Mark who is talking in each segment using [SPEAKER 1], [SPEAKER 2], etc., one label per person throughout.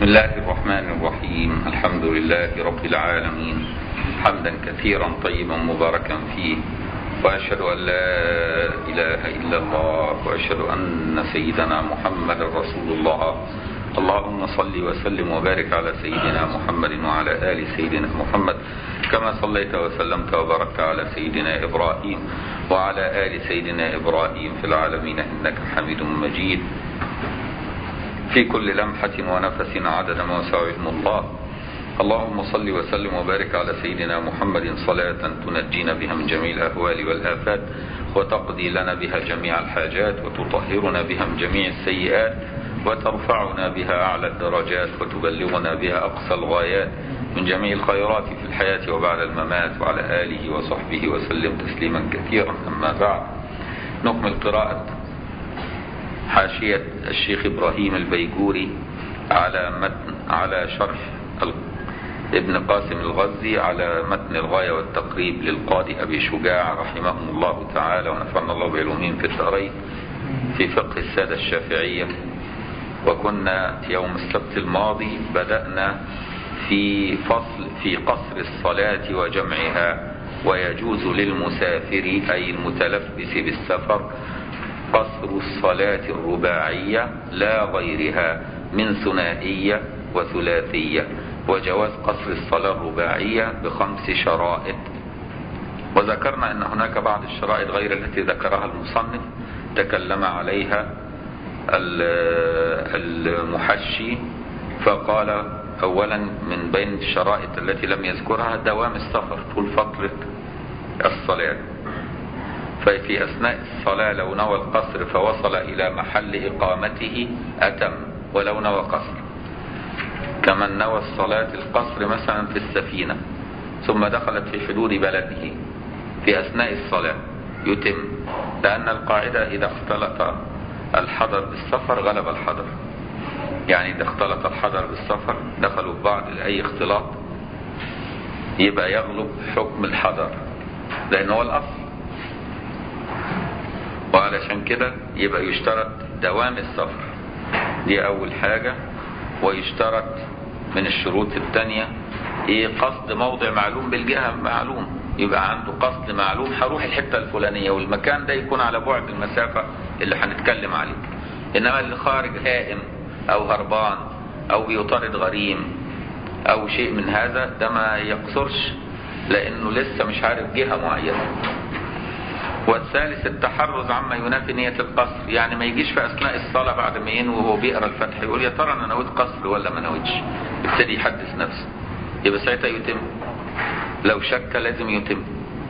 [SPEAKER 1] بسم الله الرحمن الرحيم الحمد لله رب العالمين حمدا كثيرا طيبا مباركا فيه وأشهد أن لا إله إلا الله وأشهد أن سيدنا محمد رسول الله اللهم صل وسلم وبارك على سيدنا محمد وعلى آل سيدنا محمد كما صليت وسلمت وباركت على سيدنا إبراهيم وعلى آل سيدنا إبراهيم في العالمين إنك حميد مجيد في كل لمحة ونفس عدد ما وسع علم الله اللهم صل وسلم وبارك على سيدنا محمد صلاة تنجينا بها من جميع الأهوال والآفات وتقضي لنا بها جميع الحاجات وتطهرنا بها من جميع السيئات وترفعنا بها أعلى الدرجات وتبلغنا بها أقصى الغايات من جميع الخيرات في الحياة وبعد الممات وعلى آله وصحبه وسلم تسليما كثيرا أما بعد نكمل قراءة حاشية الشيخ إبراهيم البيجوري على متن على شرح ابن قاسم الغزي على متن الغاية والتقريب للقاضي أبي شجاع رحمهم الله تعالى ونفعنا الله بعلومهم في الدارين في فقه السادة الشافعية وكنا يوم السبت الماضي بدأنا في فصل في قصر الصلاة وجمعها ويجوز للمسافر أي المتلبس بالسفر قصر الصلاة الرباعية لا غيرها من ثنائية وثلاثية وجواز قصر الصلاة الرباعية بخمس شرائط وذكرنا أن هناك بعض الشرائط غير التي ذكرها المصنف تكلم عليها المحشي فقال أولا من بين الشرائط التي لم يذكرها دوام السفر طول فترة الصلاة ففي أثناء الصلاة لو نوى القصر فوصل إلى محل إقامته أتم ولو نوى قصر كمن نوى الصلاة القصر مثلا في السفينة ثم دخلت في حدود بلده في أثناء الصلاة يتم لأن القاعدة إذا اختلط الحضر بالسفر غلب الحضر يعني إذا اختلط الحضر بالسفر دخلوا في بعض أي اختلاط يبقى يغلب حكم الحضر لأنه هو الأصل وعلشان كده يبقى يشترط دوام السفر دي أول حاجة ويشترط من الشروط الثانية ايه قصد موضع معلوم بالجهة معلوم يبقى عنده قصد معلوم هروح الحتة الفلانية والمكان ده يكون على بعد المسافة اللي هنتكلم عليه انما اللي خارج هائم او هربان او بيطارد غريم او شيء من هذا ده ما يقصرش لانه لسه مش عارف جهة معينة والثالث التحرز عما ينافي نية القصر يعني ما يجيش في أثناء الصلاة بعد ما ينوي وهو بيقرأ الفتح يقول يا ترى أنا نويت قصر ولا ما نويتش يبتدي يحدث نفسه يبقى ساعتها يتم لو شك لازم يتم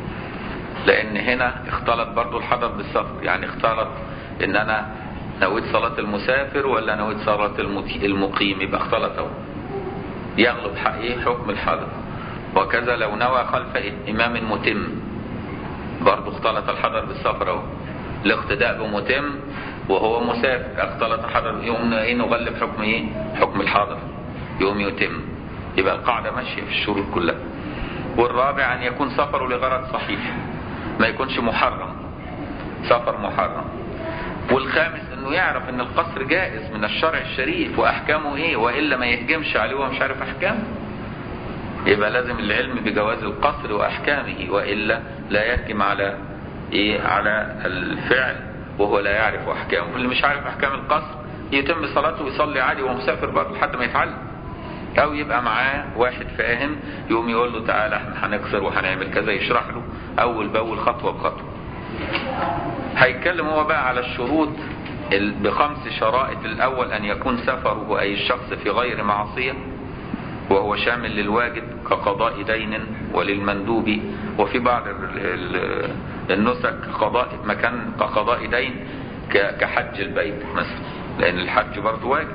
[SPEAKER 1] لأن هنا اختلط برضو الحضر بالسفر يعني اختلط إن أنا نويت صلاة المسافر ولا نويت صلاة المقيم يبقى اختلط اهو يغلب حقيقي حكم الحضر وكذا لو نوى خلف إمام متم برضه اختلط الحضر بالسفر اهو الاقتداء بمتم وهو مسافر اختلط الحضر يوم ايه نغلب حكم ايه حكم الحاضر يوم يتم يبقى القاعدة ماشية في الشروط كلها والرابع ان يكون سفره لغرض صحيح ما يكونش محرم سفر محرم والخامس انه يعرف ان القصر جائز من الشرع الشريف واحكامه ايه والا ما يهجمش عليه وهو مش عارف احكامه يبقى لازم العلم بجواز القصر واحكامه والا لا يهجم على ايه على الفعل وهو لا يعرف احكامه اللي مش عارف احكام القصر يتم صلاته ويصلي عادي وهو مسافر برضه لحد ما يتعلم او يبقى معاه واحد فاهم يقوم يقول له تعالى احنا هنكسر وهنعمل كذا يشرح له اول باول خطوه بخطوه هيتكلم هو بقى على الشروط بخمس شرائط الاول ان يكون سفره اي الشخص في غير معصيه وهو شامل للواجب كقضاء دين وللمندوب وفي بعض النسك قضاء مكان كقضاء دين كحج البيت مثلا لأن الحج برضه واجب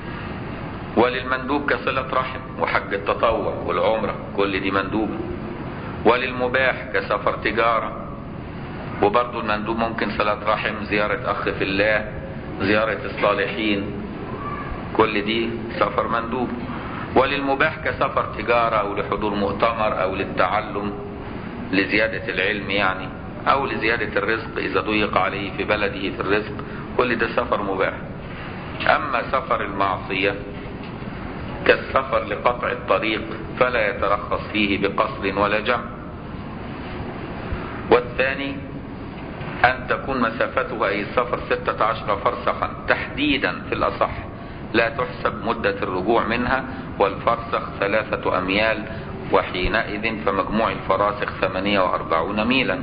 [SPEAKER 1] وللمندوب كصلة رحم وحج التطوع والعمرة كل دي مندوبة وللمباح كسفر تجارة وبرضه المندوب ممكن صلة رحم زيارة أخ في الله زيارة الصالحين كل دي سفر مندوب وللمباح كسفر تجارة أو لحضور مؤتمر أو للتعلم لزيادة العلم يعني أو لزيادة الرزق إذا ضيق عليه في بلده في الرزق كل ده سفر مباح أما سفر المعصية كالسفر لقطع الطريق فلا يترخص فيه بقصر ولا جمع والثاني أن تكون مسافته أي السفر 16 فرسخا تحديدا في الأصح لا تحسب مدة الرجوع منها والفرسخ ثلاثة أميال وحينئذ فمجموع الفراسخ 48 ميلا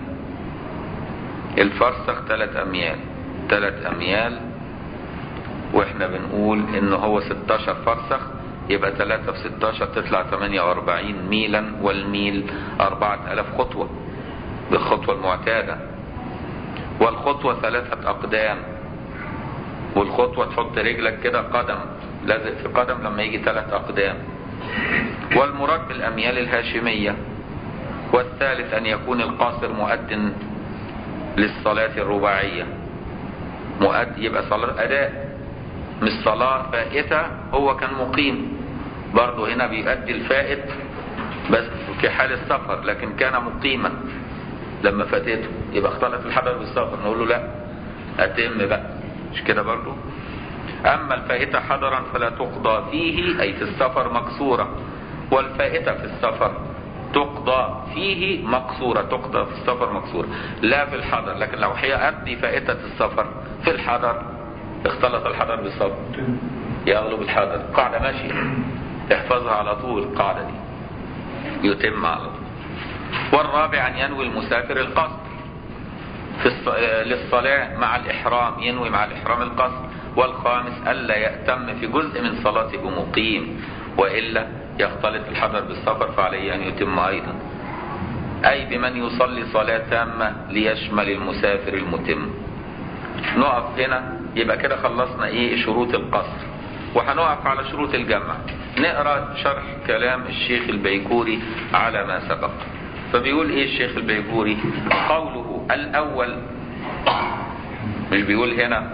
[SPEAKER 1] الفرسخ ثلاث أميال ثلاث أميال واحنا بنقول ان هو 16 فرسخ يبقى 3 في 16 تطلع 48 ميلا والميل 4000 خطوة بالخطوة المعتادة والخطوة ثلاثة أقدام والخطوة تحط رجلك كده قدم لازق في قدم لما يجي ثلاث أقدام والمراد بالأميال الهاشمية والثالث أن يكون القاصر مؤد للصلاة الرباعية مؤد يبقى صلاة أداء مش صلاة فائتة هو كان مقيم برضه هنا بيؤدي الفائت بس في حال السفر لكن كان مقيما لما فاتته يبقى اختلط الحضر بالسفر نقول له لا أتم بقى مش كده برضه أما الفائتة حضرا فلا تقضى فيه أي في السفر مكسورة والفائتة في السفر تقضى فيه مقصورة تقضى في السفر مقصورة لا في الحضر لكن لو هي أدي فائتة السفر في الحضر اختلط الحضر بالسفر يغلب الحضر قاعدة ماشية احفظها على طول القاعدة دي يتم على طول والرابع أن ينوي المسافر القصد في الص... للصلاة مع الإحرام ينوي مع الإحرام القصد والخامس ألا يأتم في جزء من صلاته مقيم وإلا يختلط الحضر بالسفر فعليه أن يتم أيضا أي بمن يصلي صلاة تامة ليشمل المسافر المتم نقف هنا يبقى كده خلصنا ايه شروط القصر وهنقف على شروط الجمع نقرا شرح كلام الشيخ البيكوري على ما سبق فبيقول ايه الشيخ البيكوري قوله الاول مش بيقول هنا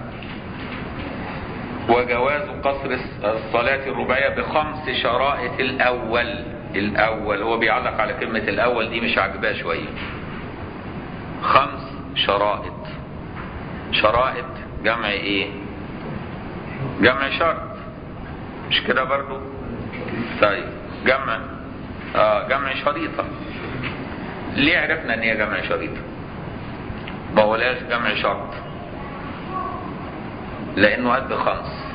[SPEAKER 1] وجواز قصر الصلاة الرباعية بخمس شرائط الأول الأول هو بيعلق على كلمة الأول دي مش عجباه شوية خمس شرائط شرائط جمع ايه جمع شرط مش كده برضو طيب جمع اه جمع شريطة ليه عرفنا ان هي جمع شريطة ما هولاش جمع شرط لانه قد خمس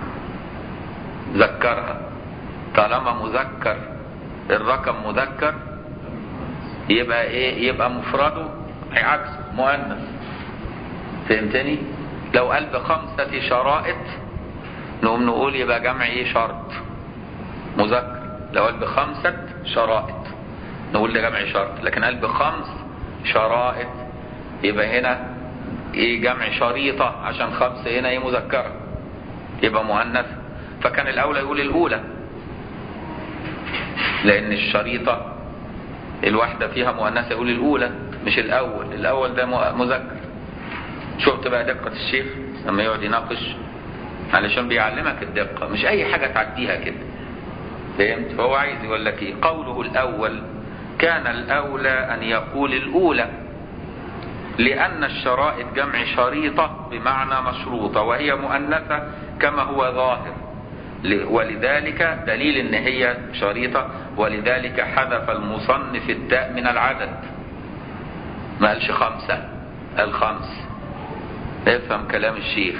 [SPEAKER 1] ذكرها طالما مذكر الرقم مذكر يبقى ايه يبقى مفرده عكسه مؤنث فهمتني لو قال بخمسة شرائط نقوم نقول يبقى جمع ايه شرط مذكر لو قال بخمسة شرائط نقول ده جمع شرط لكن قال بخمس شرائط يبقى هنا ايه جمع شريطة عشان خمسة هنا ايه مذكرة يبقى مؤنث فكان الاولى يقول الاولى لان الشريطة الواحدة فيها مؤنثة يقول الاولى مش الاول الاول ده مذكر شفت بقى دقة الشيخ لما يقعد يناقش علشان بيعلمك الدقة مش اي حاجة تعديها كده فهمت فهو عايز يقول لك ايه قوله الاول كان الاولى ان يقول الاولى لان الشرائط جمع شريطة بمعنى مشروطة وهي مؤنثة كما هو ظاهر ولذلك دليل ان هي شريطة ولذلك حذف المصنف التاء من العدد ما قالش خمسة قال خمس افهم كلام الشيخ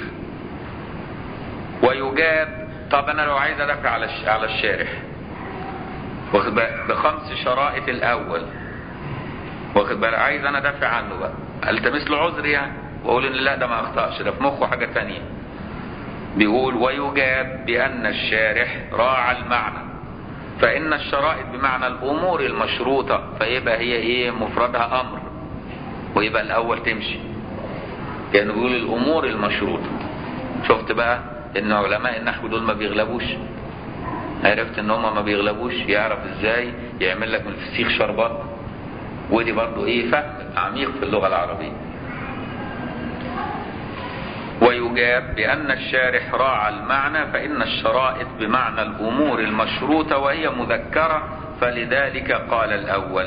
[SPEAKER 1] ويجاب طب انا لو عايز ادافع على على الشارح واخد بالك بخمس شرائط الاول واخد بالك عايز انا ادافع عنه بقى التمس له عذر يعني واقول ان لا ده ما اخطاش ده في مخه حاجه ثانيه بيقول ويجاب بان الشارح راعى المعنى فان الشرائط بمعنى الامور المشروطه فيبقى هي ايه مفردها امر ويبقى الاول تمشي يعني بيقول الامور المشروطه شفت بقى ان علماء النحو دول ما بيغلبوش عرفت ان هم ما بيغلبوش يعرف ازاي يعمل لك من الفسيخ شربات ودي برضو ايه فهم عميق في اللغه العربيه ويجاب بأن الشارح راعى المعنى فإن الشرائط بمعنى الأمور المشروطة وهي مذكرة فلذلك قال الأول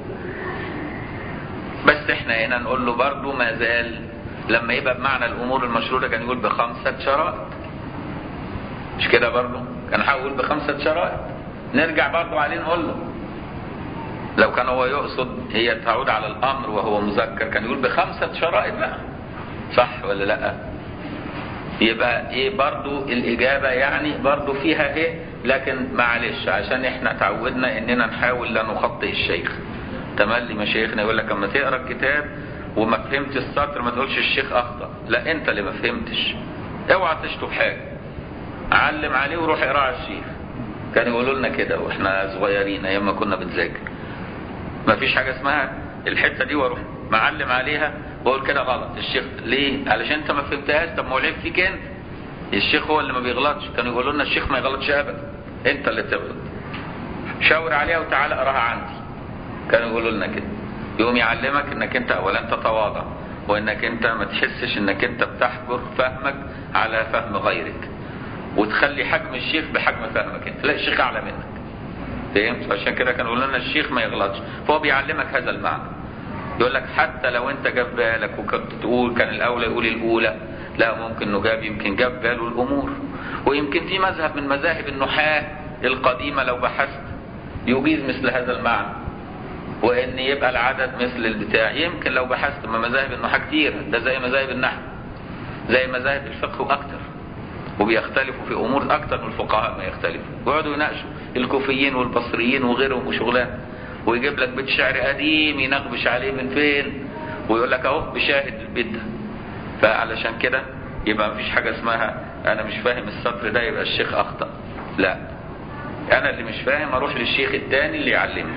[SPEAKER 1] بس احنا هنا نقول له برضو ما زال لما يبقى بمعنى الأمور المشروطة كان يقول بخمسة شرائط مش كده برضو كان هقول بخمسة شرائط نرجع برضه عليه نقول له لو كان هو يقصد هي تعود على الامر وهو مذكر كان يقول بخمسة شرائط بقى صح ولا لا يبقى ايه برضو الاجابة يعني برضو فيها ايه لكن معلش عشان احنا تعودنا اننا نحاول لا نخطئ الشيخ تملي مشايخنا يقول لك اما تقرا الكتاب وما فهمتش السطر ما تقولش الشيخ اخطا لا انت اللي ما فهمتش اوعى تشطب حاجه علم عليه وروح اقرا على الشيخ كانوا يقولوا لنا كده واحنا صغيرين ايام ما كنا بنذاكر ما فيش حاجه اسمها الحته دي واروح معلم عليها واقول كده غلط الشيخ ليه علشان انت ما فهمتهاش طب ما هو العيب فيك انت الشيخ هو اللي ما بيغلطش كانوا يقولوا لنا الشيخ ما يغلطش ابدا انت اللي تغلط شاور عليها وتعالى اقراها عندي كانوا يقولوا لنا كده يقوم يعلمك انك انت اولا تتواضع وانك انت ما تحسش انك انت بتحجر فهمك على فهم غيرك وتخلي حجم الشيخ بحجم فهمك انت لا الشيخ اعلى منك فهمت عشان كده كانوا يقولوا لنا الشيخ ما يغلطش فهو بيعلمك هذا المعنى يقول لك حتى لو انت جاب بالك وكنت تقول كان الاولى يقول الاولى لا ممكن انه جاب يمكن جاب باله الامور ويمكن في مذهب من مذاهب النحاة القديمة لو بحثت يجيز مثل هذا المعنى وان يبقى العدد مثل البتاع يمكن لو بحثت ما مذاهب النحاة كتير ده زي مذاهب النحو زي مذاهب الفقه واكتر وبيختلفوا في امور اكتر من الفقهاء ما يختلفوا ويقعدوا يناقشوا الكوفيين والبصريين وغيرهم وشغلان ويجيب لك بيت شعر قديم ينغبش عليه من فين ويقول لك اهو بشاهد البيت ده فعلشان كده يبقى مفيش حاجه اسمها انا مش فاهم السطر ده يبقى الشيخ اخطا لا انا اللي مش فاهم اروح للشيخ التاني اللي يعلمني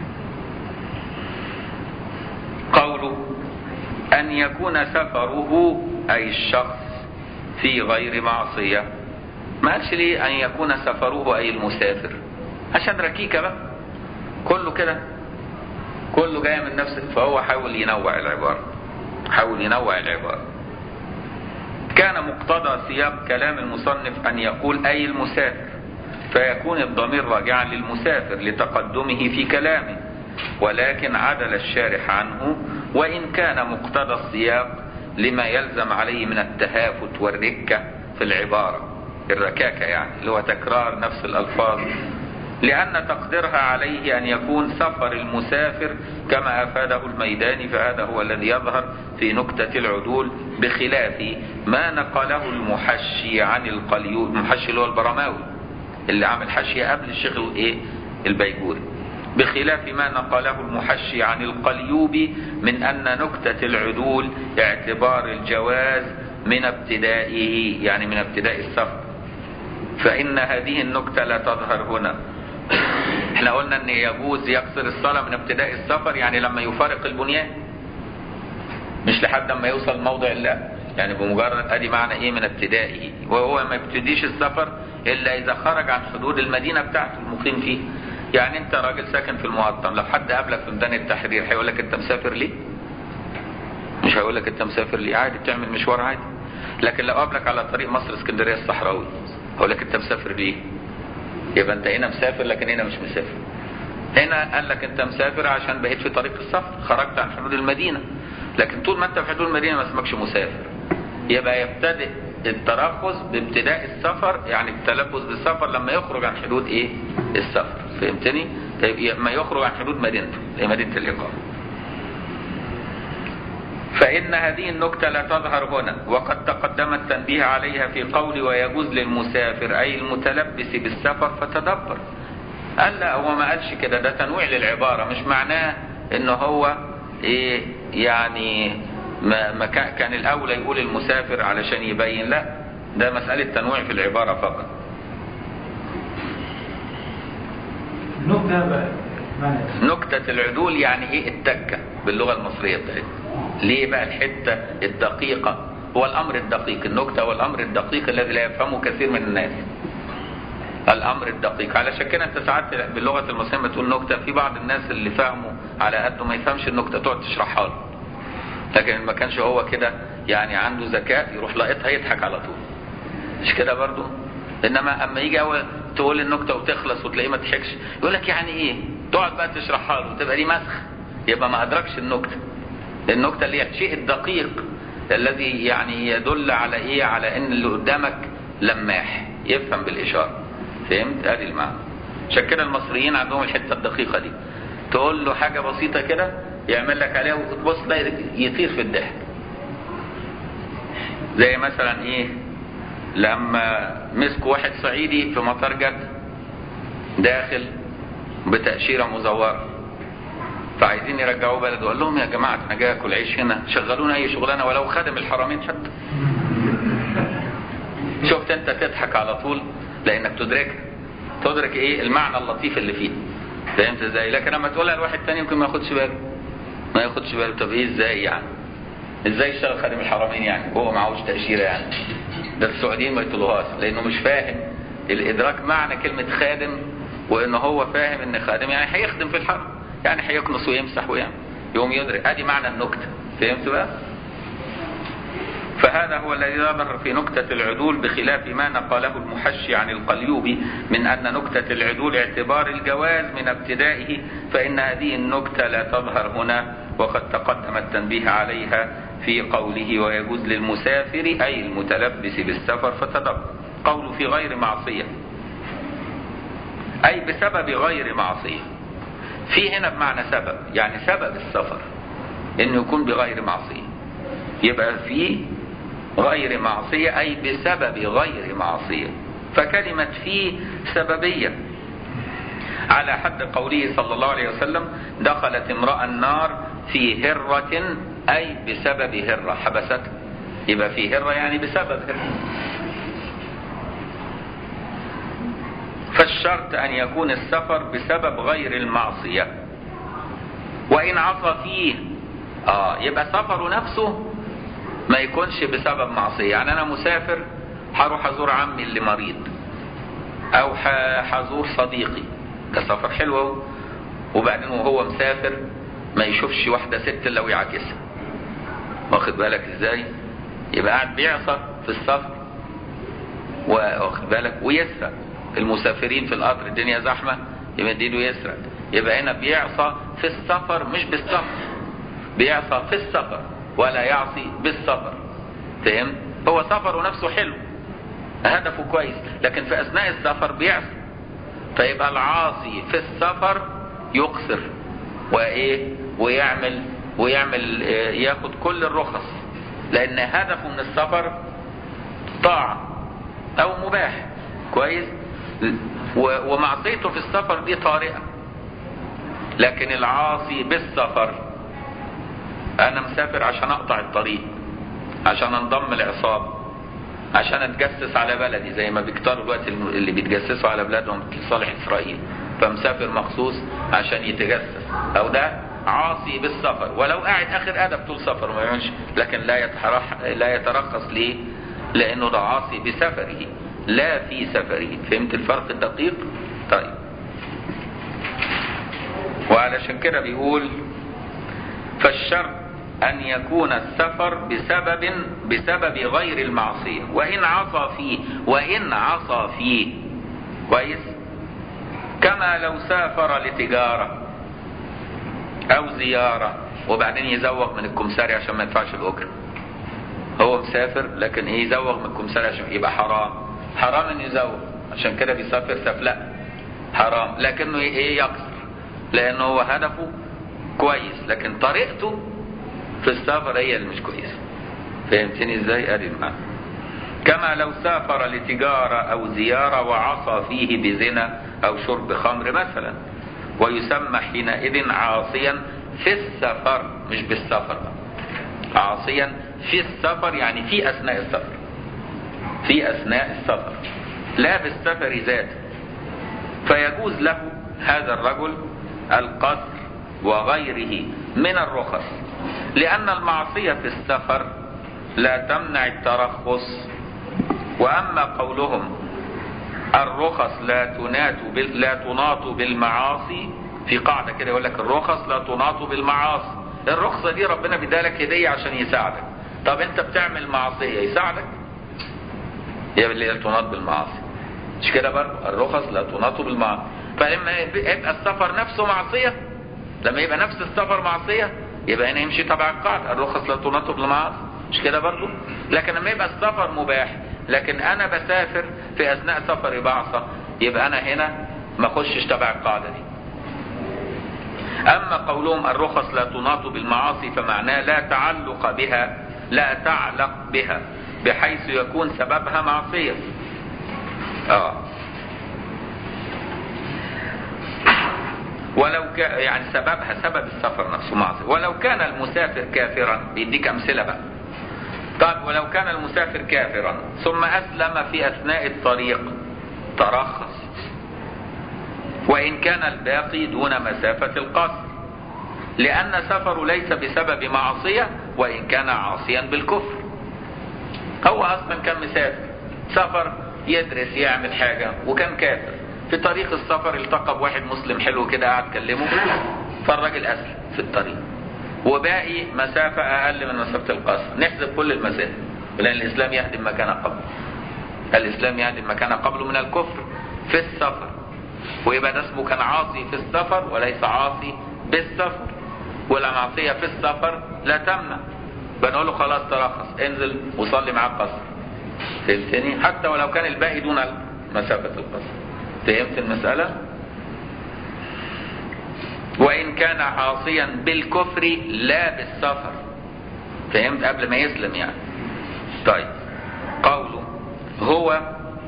[SPEAKER 1] قوله ان يكون سفره اي الشخص في غير معصية ما قالش ليه ان يكون سفره اي المسافر عشان ركيكة بقى كله كده كله جاي من نفس فهو حاول ينوع العبارة حاول ينوع العبارة كان مقتضى سياق كلام المصنف ان يقول اي المسافر فيكون الضمير راجعا للمسافر لتقدمه في كلامه ولكن عدل الشارح عنه وإن كان مقتضى السياق لما يلزم عليه من التهافت والركة في العبارة الركاكة يعني اللي هو تكرار نفس الألفاظ لأن تقديرها عليه أن يكون سفر المسافر كما أفاده الميداني فهذا هو الذي يظهر في نكتة العدول بخلاف ما نقله المحشي عن القليوب المحشي اللي هو البرماوي اللي عامل حاشية قبل الشيخ الايه البيجوري بخلاف ما نقله المحشي عن القليوب من أن نكتة العدول اعتبار الجواز من ابتدائه يعني من ابتداء السفر فإن هذه النكتة لا تظهر هنا احنا قلنا ان يجوز يقصر الصلاة من ابتداء السفر يعني لما يفارق البنيان مش لحد ما يوصل موضع الله يعني بمجرد ادي معنى ايه من ابتدائه وهو ما يبتديش السفر الا اذا خرج عن حدود المدينة بتاعته المقيم فيه يعني انت راجل ساكن في المقطم لو حد قابلك في ميدان التحرير هيقول لك انت مسافر ليه مش هيقول لك انت مسافر ليه عادي بتعمل مشوار عادي لكن لو قابلك على طريق مصر اسكندريه الصحراوي هيقول لك انت مسافر ليه يبقى انت هنا مسافر لكن هنا مش مسافر هنا قال لك انت مسافر عشان بقيت في طريق السفر خرجت عن حدود المدينه لكن طول ما انت في حدود المدينه ما اسمكش مسافر يبقى يبتدئ الترخص بابتداء السفر يعني التلبس بالسفر لما يخرج عن حدود ايه السفر فهمتني طيب ما يخرج عن حدود مدينته هي مدينه الاقامه فإن هذه النكتة لا تظهر هنا وقد تقدم التنبيه عليها في قول ويجوز للمسافر أي المتلبس بالسفر فتدبر قال لا هو ما قالش كده ده تنويع للعبارة مش معناه ان هو ايه يعني ما, ما كان الاولى يقول المسافر علشان يبين لا ده مسألة تنويع في العبارة فقط
[SPEAKER 2] نكتة بقى معنى
[SPEAKER 1] نكتة العدول يعني ايه التكة باللغة المصرية بتاعتنا ليه بقى الحتة الدقيقة هو الامر الدقيق النكتة هو الامر الدقيق الذي لا يفهمه كثير من الناس الامر الدقيق علشان كده انت ساعات باللغة المصرية لما تقول نكتة في بعض الناس اللي فهموا على قده ما يفهمش النكتة تقعد تشرحها له لكن ما كانش هو كده يعني عنده ذكاء يروح لاقطها يضحك على طول مش كده برضو انما اما يجي اول تقول النكته وتخلص وتلاقيه ما تضحكش يقول لك يعني ايه تقعد بقى تشرحها له وتبقى دي مسخ يبقى ما ادركش النكته النكته اللي هي الشيء الدقيق الذي يعني يدل على ايه على ان اللي قدامك لماح يفهم بالاشاره فهمت ادي المعنى عشان كده المصريين عندهم الحته الدقيقه دي تقول له حاجه بسيطه كده يعمل لك عليها وتبص تلاقي يطير في الضحك زي مثلا ايه لما مسكوا واحد صعيدي في مطار جد داخل بتأشيرة مزورة فعايزين يرجعوه بلده قال لهم يا جماعة انا جاي اكل عيش هنا شغلونا اي شغلانة ولو خادم الحرمين حتى شفت انت تضحك على طول لانك تدرك تدرك ايه المعنى اللطيف اللي فيه فهمت ازاي لكن لما تقولها لواحد تاني يمكن ما ياخدش باله ما ياخدش باله طب ايه ازاي يعني ازاي يشتغل خادم الحرمين يعني هو معهوش تأشيرة يعني ده السعوديين ما يطلوهاش لانه مش فاهم الادراك معنى كلمة خادم وان هو فاهم ان خادم يعني هيخدم في الحرم يعني هيكنس ويمسح ويعمل يقوم يدرك ادي معنى النكتة فهمت بقى فهذا هو الذي ظهر في نكتة العدول بخلاف ما نقله المحشي عن القليوبي من أن نكتة العدول اعتبار الجواز من ابتدائه فإن هذه النكتة لا تظهر هنا وقد تقدم التنبيه عليها في قوله ويجوز للمسافر أي المتلبس بالسفر فتدبر قوله في غير معصية أي بسبب غير معصية في هنا بمعنى سبب يعني سبب السفر انه يكون بغير معصية يبقى في غير معصية أي بسبب غير معصية فكلمة في سببية على حد قوله صلى الله عليه وسلم دخلت امرأة النار في هرة أي بسبب هرة حبستها يبقى في هرة يعني بسبب هرة فالشرط أن يكون السفر بسبب غير المعصية وإن عصى فيه آه يبقى سفره نفسه ما يكونش بسبب معصية يعني أنا مسافر هروح أزور عمي اللي مريض أو هزور صديقي ده سفر حلو وبعدين وهو مسافر ما يشوفش واحدة ست إلا ويعاكسها واخد بالك إزاي يبقى قاعد بيعصى في السفر واخد بالك ويسرق المسافرين في القطر الدنيا زحمة يمد ايده يسرق يبقى هنا بيعصى في السفر مش بالسفر بيعصى في السفر ولا يعصي بالسفر فهم هو سفره نفسه حلو هدفه كويس لكن في اثناء السفر بيعصي فيبقى العاصي في السفر يقصر وايه ويعمل ويعمل ياخد كل الرخص لان هدفه من السفر طاعة او مباح كويس ومعصيته في السفر دي طارئة لكن العاصي بالسفر انا مسافر عشان اقطع الطريق عشان انضم العصابة عشان اتجسس على بلدي زي ما بيختاروا الوقت اللي بيتجسسوا على بلادهم لصالح اسرائيل فمسافر مخصوص عشان يتجسس او ده عاصي بالسفر ولو قاعد اخر ادب طول سفر ما يعملش لكن لا يتحرح لا يترخص ليه لانه ده عاصي بسفره لا في سفره فهمت الفرق الدقيق طيب وعلشان كده بيقول فالشرط أن يكون السفر بسبب بسبب غير المعصية وإن عصى فيه وإن عصى فيه كويس كما لو سافر لتجارة أو زيارة وبعدين يزوق من الكمساري عشان ما يدفعش الأجرة هو مسافر لكن ايه يزوق من الكمساري عشان يبقى حرام حرام ان يزوق عشان كده بيسافر سفلق حرام لكنه ايه يقصر لانه هو هدفه كويس لكن طريقته في السفر هي اللي مش كويسه فهمتني ازاي ادي المعنى كما لو سافر لتجارة او زيارة وعصى فيه بزنا او شرب خمر مثلا ويسمى حينئذ عاصيا في السفر مش بالسفر عاصيا في السفر يعني في اثناء السفر في اثناء السفر لا بالسفر ذاته فيجوز له هذا الرجل القصر وغيره من الرخص لأن المعصية في السفر لا تمنع الترخص وأما قولهم الرخص لا تنات بال... لا تناط بالمعاصي في قاعدة كده يقول لك الرخص لا تناط بالمعاصي الرخصة دي ربنا بيدالك هدية عشان يساعدك طب انت بتعمل معصية يساعدك هي اللي تناط بالمعاصي مش كده برضه الرخص لا تناط بالمعاصي فلما يبقى السفر نفسه معصية لما يبقى نفس السفر معصية يبقى هنا يمشي تبع القاعدة الرخص لا تناط بالمعاصي مش كده برضه لكن لما يبقى السفر مباح لكن انا بسافر في اثناء سفري بعصى يبقى انا هنا ما اخشش تبع القاعده دي اما قولهم الرخص لا تناط بالمعاصي فمعناه لا تعلق بها لا تعلق بها بحيث يكون سببها معصيه اه ولو كان يعني سببها سبب السفر نفسه معصيه ولو كان المسافر كافرا بيديك امثله بقى طيب ولو كان المسافر كافرا ثم اسلم في اثناء الطريق ترخص وان كان الباقي دون مسافه القصر لان سفره ليس بسبب معصيه وان كان عاصيا بالكفر هو اصلا كان مسافر سفر يدرس يعمل حاجه وكان كافر في طريق السفر التقى بواحد مسلم حلو كده قعد كلمه فالراجل اسلم في الطريق وباقي مسافة أقل من مسافة القصر نحذف كل المسافة لأن الإسلام يهدم ما كان قبله الإسلام يهدم ما كان قبله من الكفر في السفر ويبقى ده اسمه كان عاصي في السفر وليس عاصي بالسفر والمعصية في السفر لا تمنع بنقول له خلاص ترخص انزل وصلي معاه القصر فهمتني حتى ولو كان الباقي دون مسافة القصر فهمت المسألة وإن كان عاصيا بالكفر لا بالسفر فهمت قبل ما يسلم يعني طيب قوله هو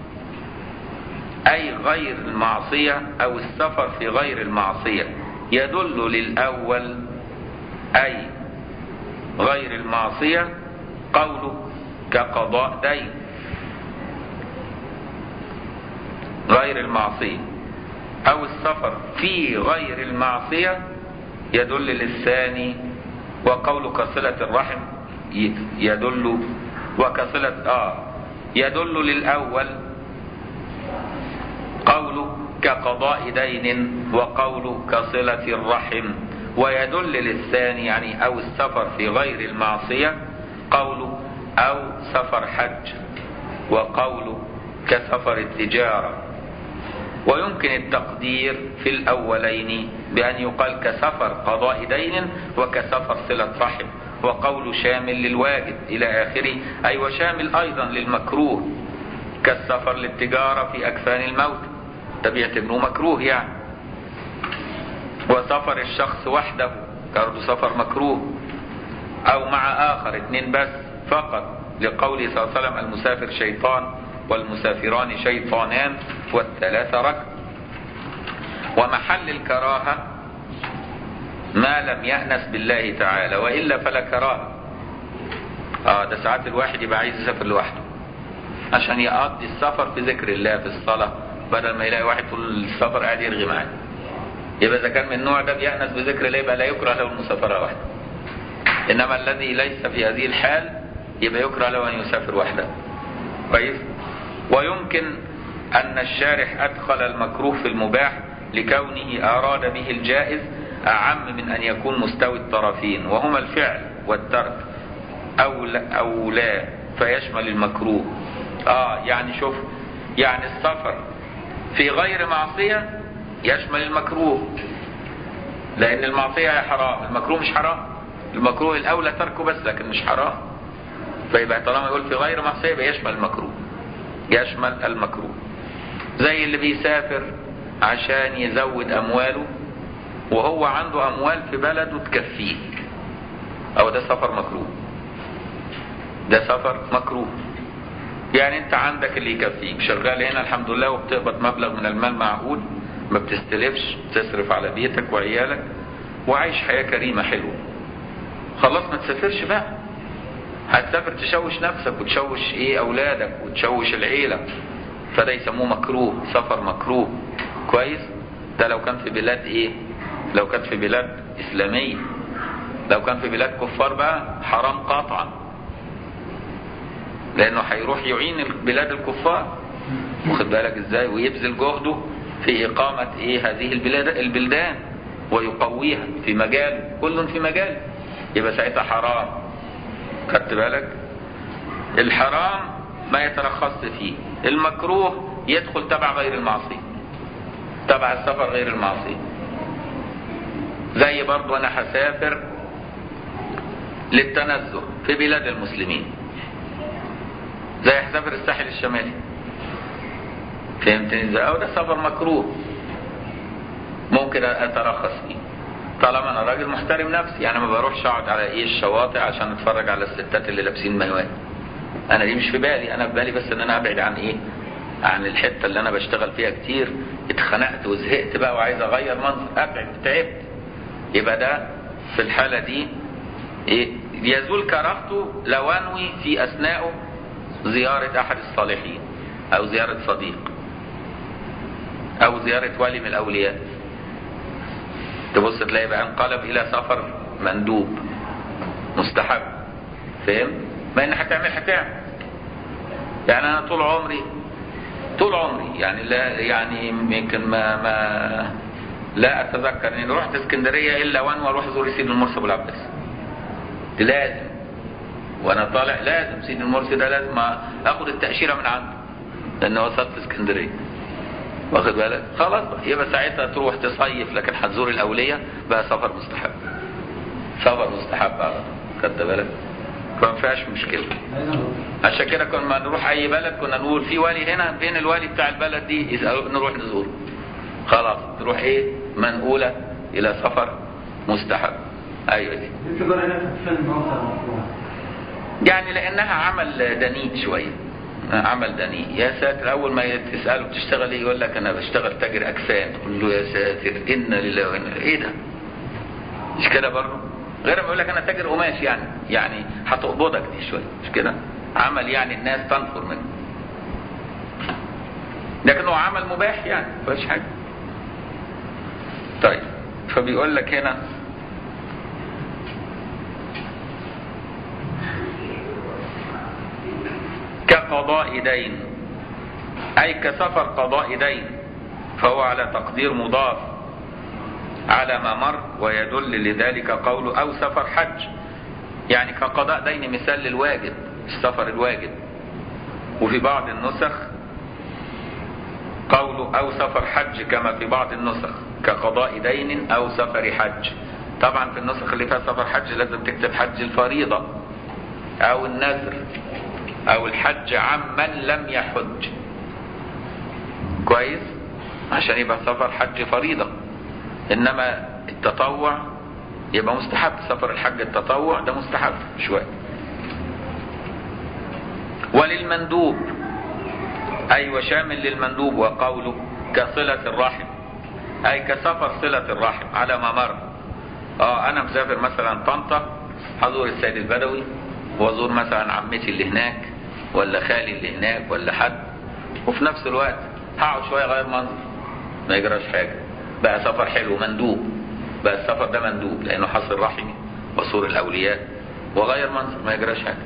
[SPEAKER 1] أي غير المعصية أو السفر في غير المعصية يدل للأول أي غير المعصية قوله كقضاء دين غير المعصية أو السفر في غير المعصية يدل للثاني وقول كصلة الرحم يدل وكصلة آه يدل للأول قول كقضاء دين وقول كصلة الرحم ويدل للثاني يعني أو السفر في غير المعصية قول أو سفر حج وقول كسفر التجارة ويمكن التقدير في الأولين بأن يقال كسفر قضاء دين وكسفر صلة رحم وقول شامل للواجب إلى آخره أي وشامل أيضا للمكروه كالسفر للتجارة في أكفان الموت ده بيعتبروه مكروه يعني وسفر الشخص وحده برضه سفر مكروه أو مع آخر اتنين بس فقط لقوله صلى الله عليه وسلم المسافر شيطان والمسافران شيطانان والثلاثة ركب ومحل الكراهة ما لم يأنس بالله تعالى وإلا فلا كراهة اه ده ساعات الواحد يبقى عايز يسافر لوحده عشان يقضي السفر في ذكر الله في الصلاة بدل ما يلاقي واحد طول السفر قاعد يرغي معاه يبقى إذا كان من النوع ده بيأنس بذكر الله يبقى لا يكره له المسافرة وحده إنما الذي ليس في هذه الحال يبقى يكره له أن يسافر وحده كويس ويمكن أن الشارح أدخل المكروه في المباح لكونه أراد به الجائز أعم من أن يكون مستوي الطرفين وهما الفعل والترك أو لا, أو لا فيشمل المكروه آه يعني شوف يعني السفر في غير معصية يشمل المكروه لأن المعصية هي حرام المكروه مش حرام المكروه الأولى تركه بس لكن مش حرام فيبقى طالما يقول في غير معصية يبقى يشمل المكروه يشمل المكروه زي اللي بيسافر عشان يزود أمواله وهو عنده أموال في بلده تكفيه أو ده سفر مكروه ده سفر مكروه يعني انت عندك اللي يكفيك شغال هنا الحمد لله وبتقبض مبلغ من المال معقول ما بتستلفش تصرف على بيتك وعيالك وعايش حياة كريمة حلوة خلاص ما تسافرش بقى هتسافر تشوش نفسك وتشوش ايه اولادك وتشوش العيلة فده يسموه مكروه سفر مكروه كويس ده لو كان في بلاد ايه لو كانت في بلاد اسلامية لو كان في بلاد كفار بقى حرام قطعا لانه هيروح يعين بلاد الكفار واخد بالك ازاي ويبذل جهده في اقامة ايه هذه البلاد البلدان ويقويها في مجال كل في مجال يبقى ساعتها حرام خدت بالك الحرام ما يترخص فيه المكروه يدخل تبع غير المعصية تبع السفر غير المعصية زي برضو انا هسافر للتنزه في بلاد المسلمين زي هسافر الساحل الشمالي فهمتني ازاي؟ او ده سفر مكروه ممكن اترخص فيه طالما انا راجل محترم نفسي يعني ما بروحش اقعد على ايه الشواطئ عشان اتفرج على الستات اللي لابسين مايوات انا دي مش في بالي انا في بالي بس ان انا ابعد عن ايه عن الحته اللي انا بشتغل فيها كتير اتخنقت وزهقت بقى وعايز اغير منظر ابعد تعبت يبقى ده في الحاله دي ايه يزول كراهته لو انوي في اثناءه زياره احد الصالحين او زياره صديق او زياره ولي من الاولياء تبص تلاقي بقى انقلب الى سفر مندوب مستحب فاهم ما ان هتعمل هتعمل يعني انا طول عمري طول عمري يعني لا يعني يمكن ما ما لا اتذكر اني رحت اسكندريه الا وانا واروح ازور سيدي المرسي ابو العباس دي لازم وانا طالع لازم سيدي المرسي ده لازم اخد التاشيره من عنده لان وصلت اسكندريه واخد بالك خلاص بقى يبقى ساعتها تروح تصيف لكن هتزور الاوليه بقى سفر مستحب سفر مستحب على طول خدت بالك فما فيهاش مشكله عشان كده كنا نروح اي بلد كنا نقول في والي هنا فين الوالي بتاع البلد دي يسالوا نروح نزوره خلاص تروح ايه منقوله الى سفر مستحب ايوه دي يعني لانها عمل دنيء شويه عمل دنيء يا ساتر اول ما تساله بتشتغل ايه يقول لك انا بشتغل تاجر اجسام تقول له يا ساتر انا لله وانا ايه ده مش كده برضه غير ما يقول لك انا تاجر قماش يعني يعني هتقبضك دي شويه مش كده عمل يعني الناس تنفر منه لكنه عمل مباح يعني ما فيهاش حاجه طيب فبيقول لك هنا كقضاء دين أي كسفر قضاء دين فهو على تقدير مضاف على ما مر ويدل لذلك قوله أو سفر حج يعني كقضاء دين مثال للواجب السفر الواجب وفي بعض النسخ قوله أو سفر حج كما في بعض النسخ كقضاء دين أو سفر حج طبعا في النسخ اللي فيها سفر حج لازم تكتب حج الفريضة أو النذر او الحج عمن لم يحج كويس عشان يبقى سفر حج فريضة انما التطوع يبقى مستحب سفر الحج التطوع ده مستحب شوية وللمندوب اي وشامل للمندوب وقوله كصلة الرحم اي كسفر صلة الرحم على ما مر اه انا مسافر مثلا طنطا هزور السيد البدوي وازور مثلا عمتي اللي هناك ولا خالي اللي هناك ولا حد وفي نفس الوقت هقعد شويه اغير منظر ما يجراش حاجه بقى سفر حلو مندوب بقى السفر ده مندوب لانه حصل رحمي وصور الاولياء وغير منظر ما يجراش حاجه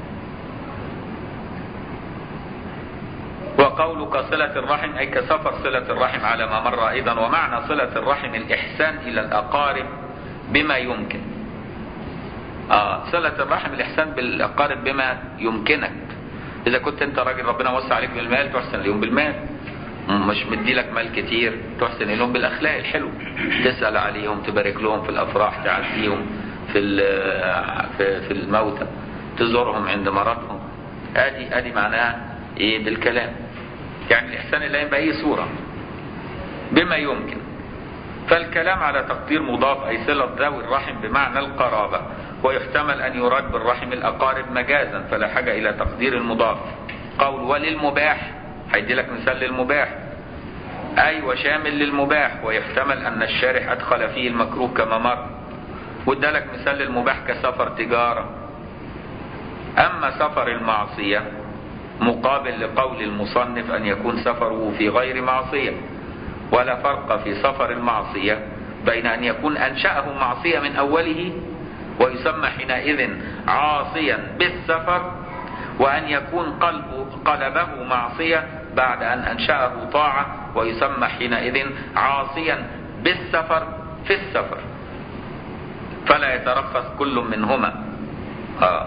[SPEAKER 1] وقولك صلة الرحم أي كسفر صلة الرحم على ما مر أيضا ومعنى صلة الرحم الإحسان إلى الأقارب بما يمكن آه صلة الرحم الإحسان بالأقارب بما يمكنك إذا كنت أنت راجل ربنا وسع عليك بالمال تحسن اليوم بالمال مش مدي لك مال كتير تحسن اليوم بالأخلاق الحلو تسأل عليهم تبارك لهم في الأفراح تعزيهم في في في الموتى تزورهم عند مرضهم ادي ادي معناها ايه بالكلام يعني الاحسان اللي باي صوره بما يمكن فالكلام على تقدير مضاف اي صله ذوي الرحم بمعنى القرابه ويحتمل ان يراد بالرحم الاقارب مجازا فلا حاجه الى تقدير المضاف قول وللمباح هيدي لك مثال للمباح اي وشامل للمباح ويحتمل ان الشارح ادخل فيه المكروه كما مر وادالك مثال للمباح كسفر تجاره اما سفر المعصيه مقابل لقول المصنف ان يكون سفره في غير معصيه ولا فرق في سفر المعصيه بين ان يكون انشاه معصيه من اوله ويسمى حينئذ عاصيا بالسفر وان يكون قلبه قلبه معصيه بعد ان انشاه طاعه ويسمى حينئذ عاصيا بالسفر في السفر فلا يترخص كل منهما آه.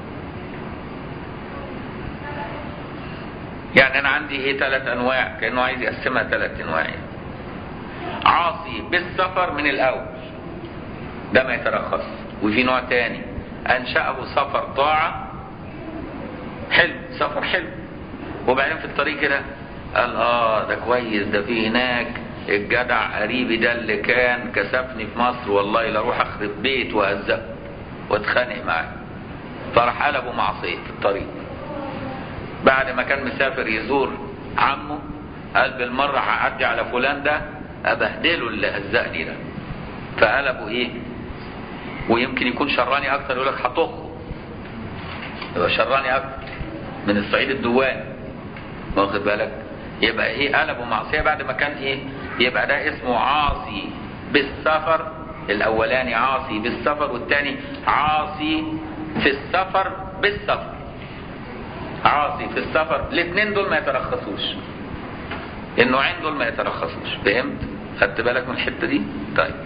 [SPEAKER 1] يعني انا عندي ايه ثلاث انواع كانه عايز يقسمها ثلاث انواع عاصي بالسفر من الاول ده ما يترخص وفي نوع تاني انشأه سفر طاعة حلو سفر حلو وبعدين في الطريق كده قال اه ده كويس ده في هناك الجدع قريبي ده اللي كان كسفني في مصر والله لا اروح اخرب بيت واهزقه واتخانق معاه فراح قلبه معصيه في الطريق بعد ما كان مسافر يزور عمه قال بالمره هعدي على فلان ده ابهدله اللي هزقني ده فقلبه ايه ويمكن يكون شراني اكتر يقول لك هطخه يبقى شراني اكتر من الصعيد الدواني واخد بالك يبقى ايه قلبه معصيه بعد ما كان ايه يبقى ده اسمه عاصي بالسفر الاولاني عاصي بالسفر والثاني عاصي في السفر بالسفر عاصي في السفر الاثنين دول ما يترخصوش النوعين دول ما يترخصوش فهمت خدت بالك من الحته دي طيب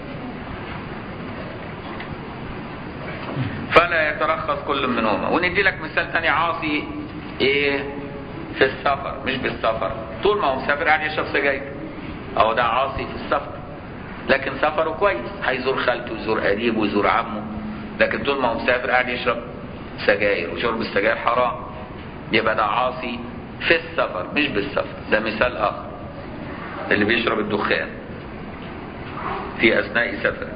[SPEAKER 1] فلا يترخص كل منهما وندي لك مثال ثاني عاصي ايه في السفر مش بالسفر طول ما هو مسافر قاعد يشرب سجاير اهو ده عاصي في السفر لكن سفره كويس هيزور خالته ويزور قريبه ويزور عمه لكن طول ما هو مسافر قاعد يشرب سجاير وشرب السجاير حرام يبقى ده عاصي في السفر مش بالسفر ده مثال اخر اللي بيشرب الدخان في اثناء سفره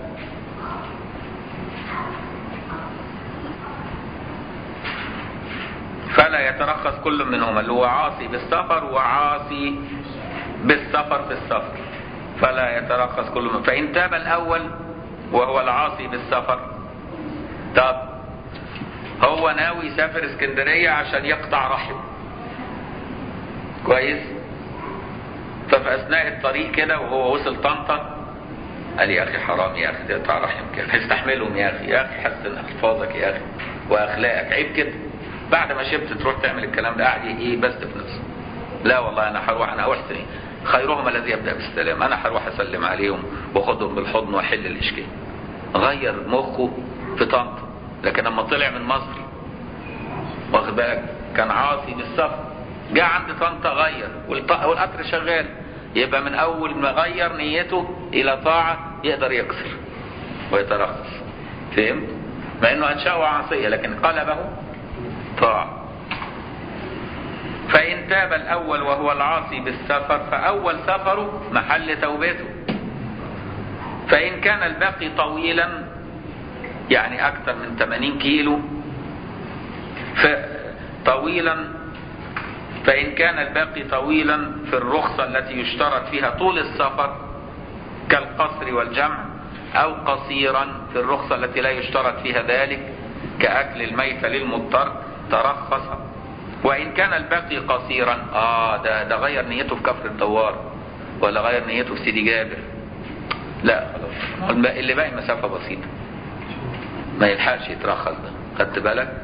[SPEAKER 1] فلا يترخص كل منهما اللي هو عاصي بالسفر وعاصي بالسفر في السفر فلا يترخص كل منهما فإن تاب الأول وهو العاصي بالسفر طب هو ناوي يسافر اسكندرية عشان يقطع رحم كويس ففي أثناء الطريق كده وهو وصل طنطا قال يا أخي حرام يا أخي تقطع رحم كده استحملهم يا أخي يا أخي حسن ألفاظك يا أخي وأخلاقك عيب كده بعد ما شبت تروح تعمل الكلام ده قاعد ايه بس في نفسه لا والله انا هروح انا احسن خيرهم الذي يبدا بالسلام انا هروح اسلم عليهم واخدهم بالحضن واحل الاشكال غير مخه في طنطا لكن لما طلع من مصر واخد بالك كان عاصي بالسفر جاء عند طنطا غير والقطر شغال يبقى من اول ما غير نيته الى طاعه يقدر يكسر ويترخص فهمت؟ مع انه انشاه عاصيه لكن قلبه طاعة فإن تاب الأول وهو العاصي بالسفر فأول سفره محل توبته فإن كان الباقي طويلا يعني أكثر من 80 كيلو طويلا فإن كان الباقي طويلا في الرخصة التي يشترط فيها طول السفر كالقصر والجمع أو قصيرا في الرخصة التي لا يشترط فيها ذلك كأكل الميت للمضطر ترخص وإن كان الباقي قصيرا آه ده, ده غير نيته في كفر الدوار ولا غير نيته في سيدي جابر لا خلاص اللي باقي مسافة بسيطة ما يلحقش يترخص ده خدت بالك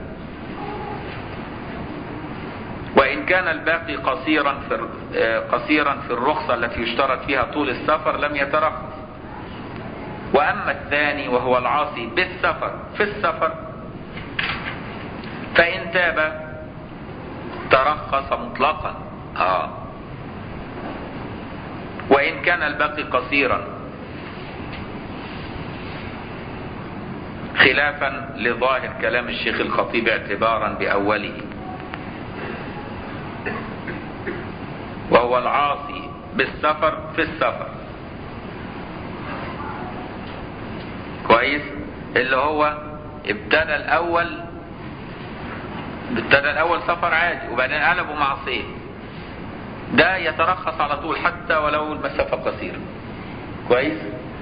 [SPEAKER 1] وإن كان الباقي قصيرا في قصيرا في الرخصة التي يشترط فيها طول السفر لم يترخص وأما الثاني وهو العاصي بالسفر في السفر فإن تاب ترخص مطلقا آه. وإن كان الباقي قصيرا خلافا لظاهر كلام الشيخ الخطيب اعتبارا بأوله وهو العاصي بالسفر في السفر كويس اللي هو ابتدى الأول ابتدى الاول سفر عادي وبعدين قلبوا معصيه ده يترخص على طول حتى ولو المسافه قصيره كويس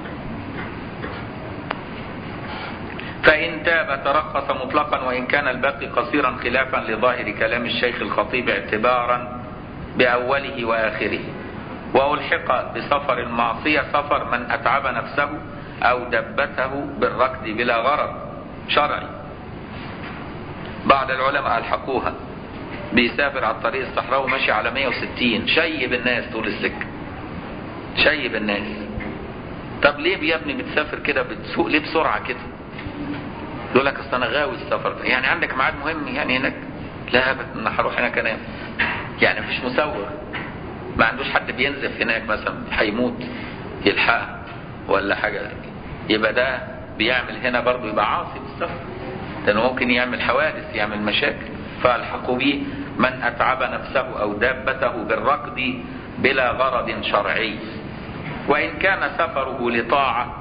[SPEAKER 1] فإن تاب ترخص مطلقا وإن كان الباقي قصيرا خلافا لظاهر كلام الشيخ الخطيب اعتبارا بأوله وآخره وألحق بسفر المعصية سفر من أتعب نفسه أو دبته بالركض بلا غرض شرعي بعض العلماء ألحقوها بيسافر على الطريق الصحراوي وماشي على 160 شيب الناس طول السكة شيب الناس طب ليه يا ابني بتسافر كده بتسوق ليه بسرعة كده يقول لك اصل انا غاوي السفر ده يعني عندك ميعاد مهم يعني هناك لا ابدا انا هروح هناك انام يعني مفيش مسوغ ما عندوش حد بينزف هناك مثلا هيموت يلحقها ولا حاجة يبقى ده بيعمل هنا برضه يبقى عاصي بالسفر لانه ممكن يعمل حوادث يعمل مشاكل فالحقوا بيه من أتعب نفسه أو دابته بالركض بلا غرض شرعي وإن كان سفره لطاعة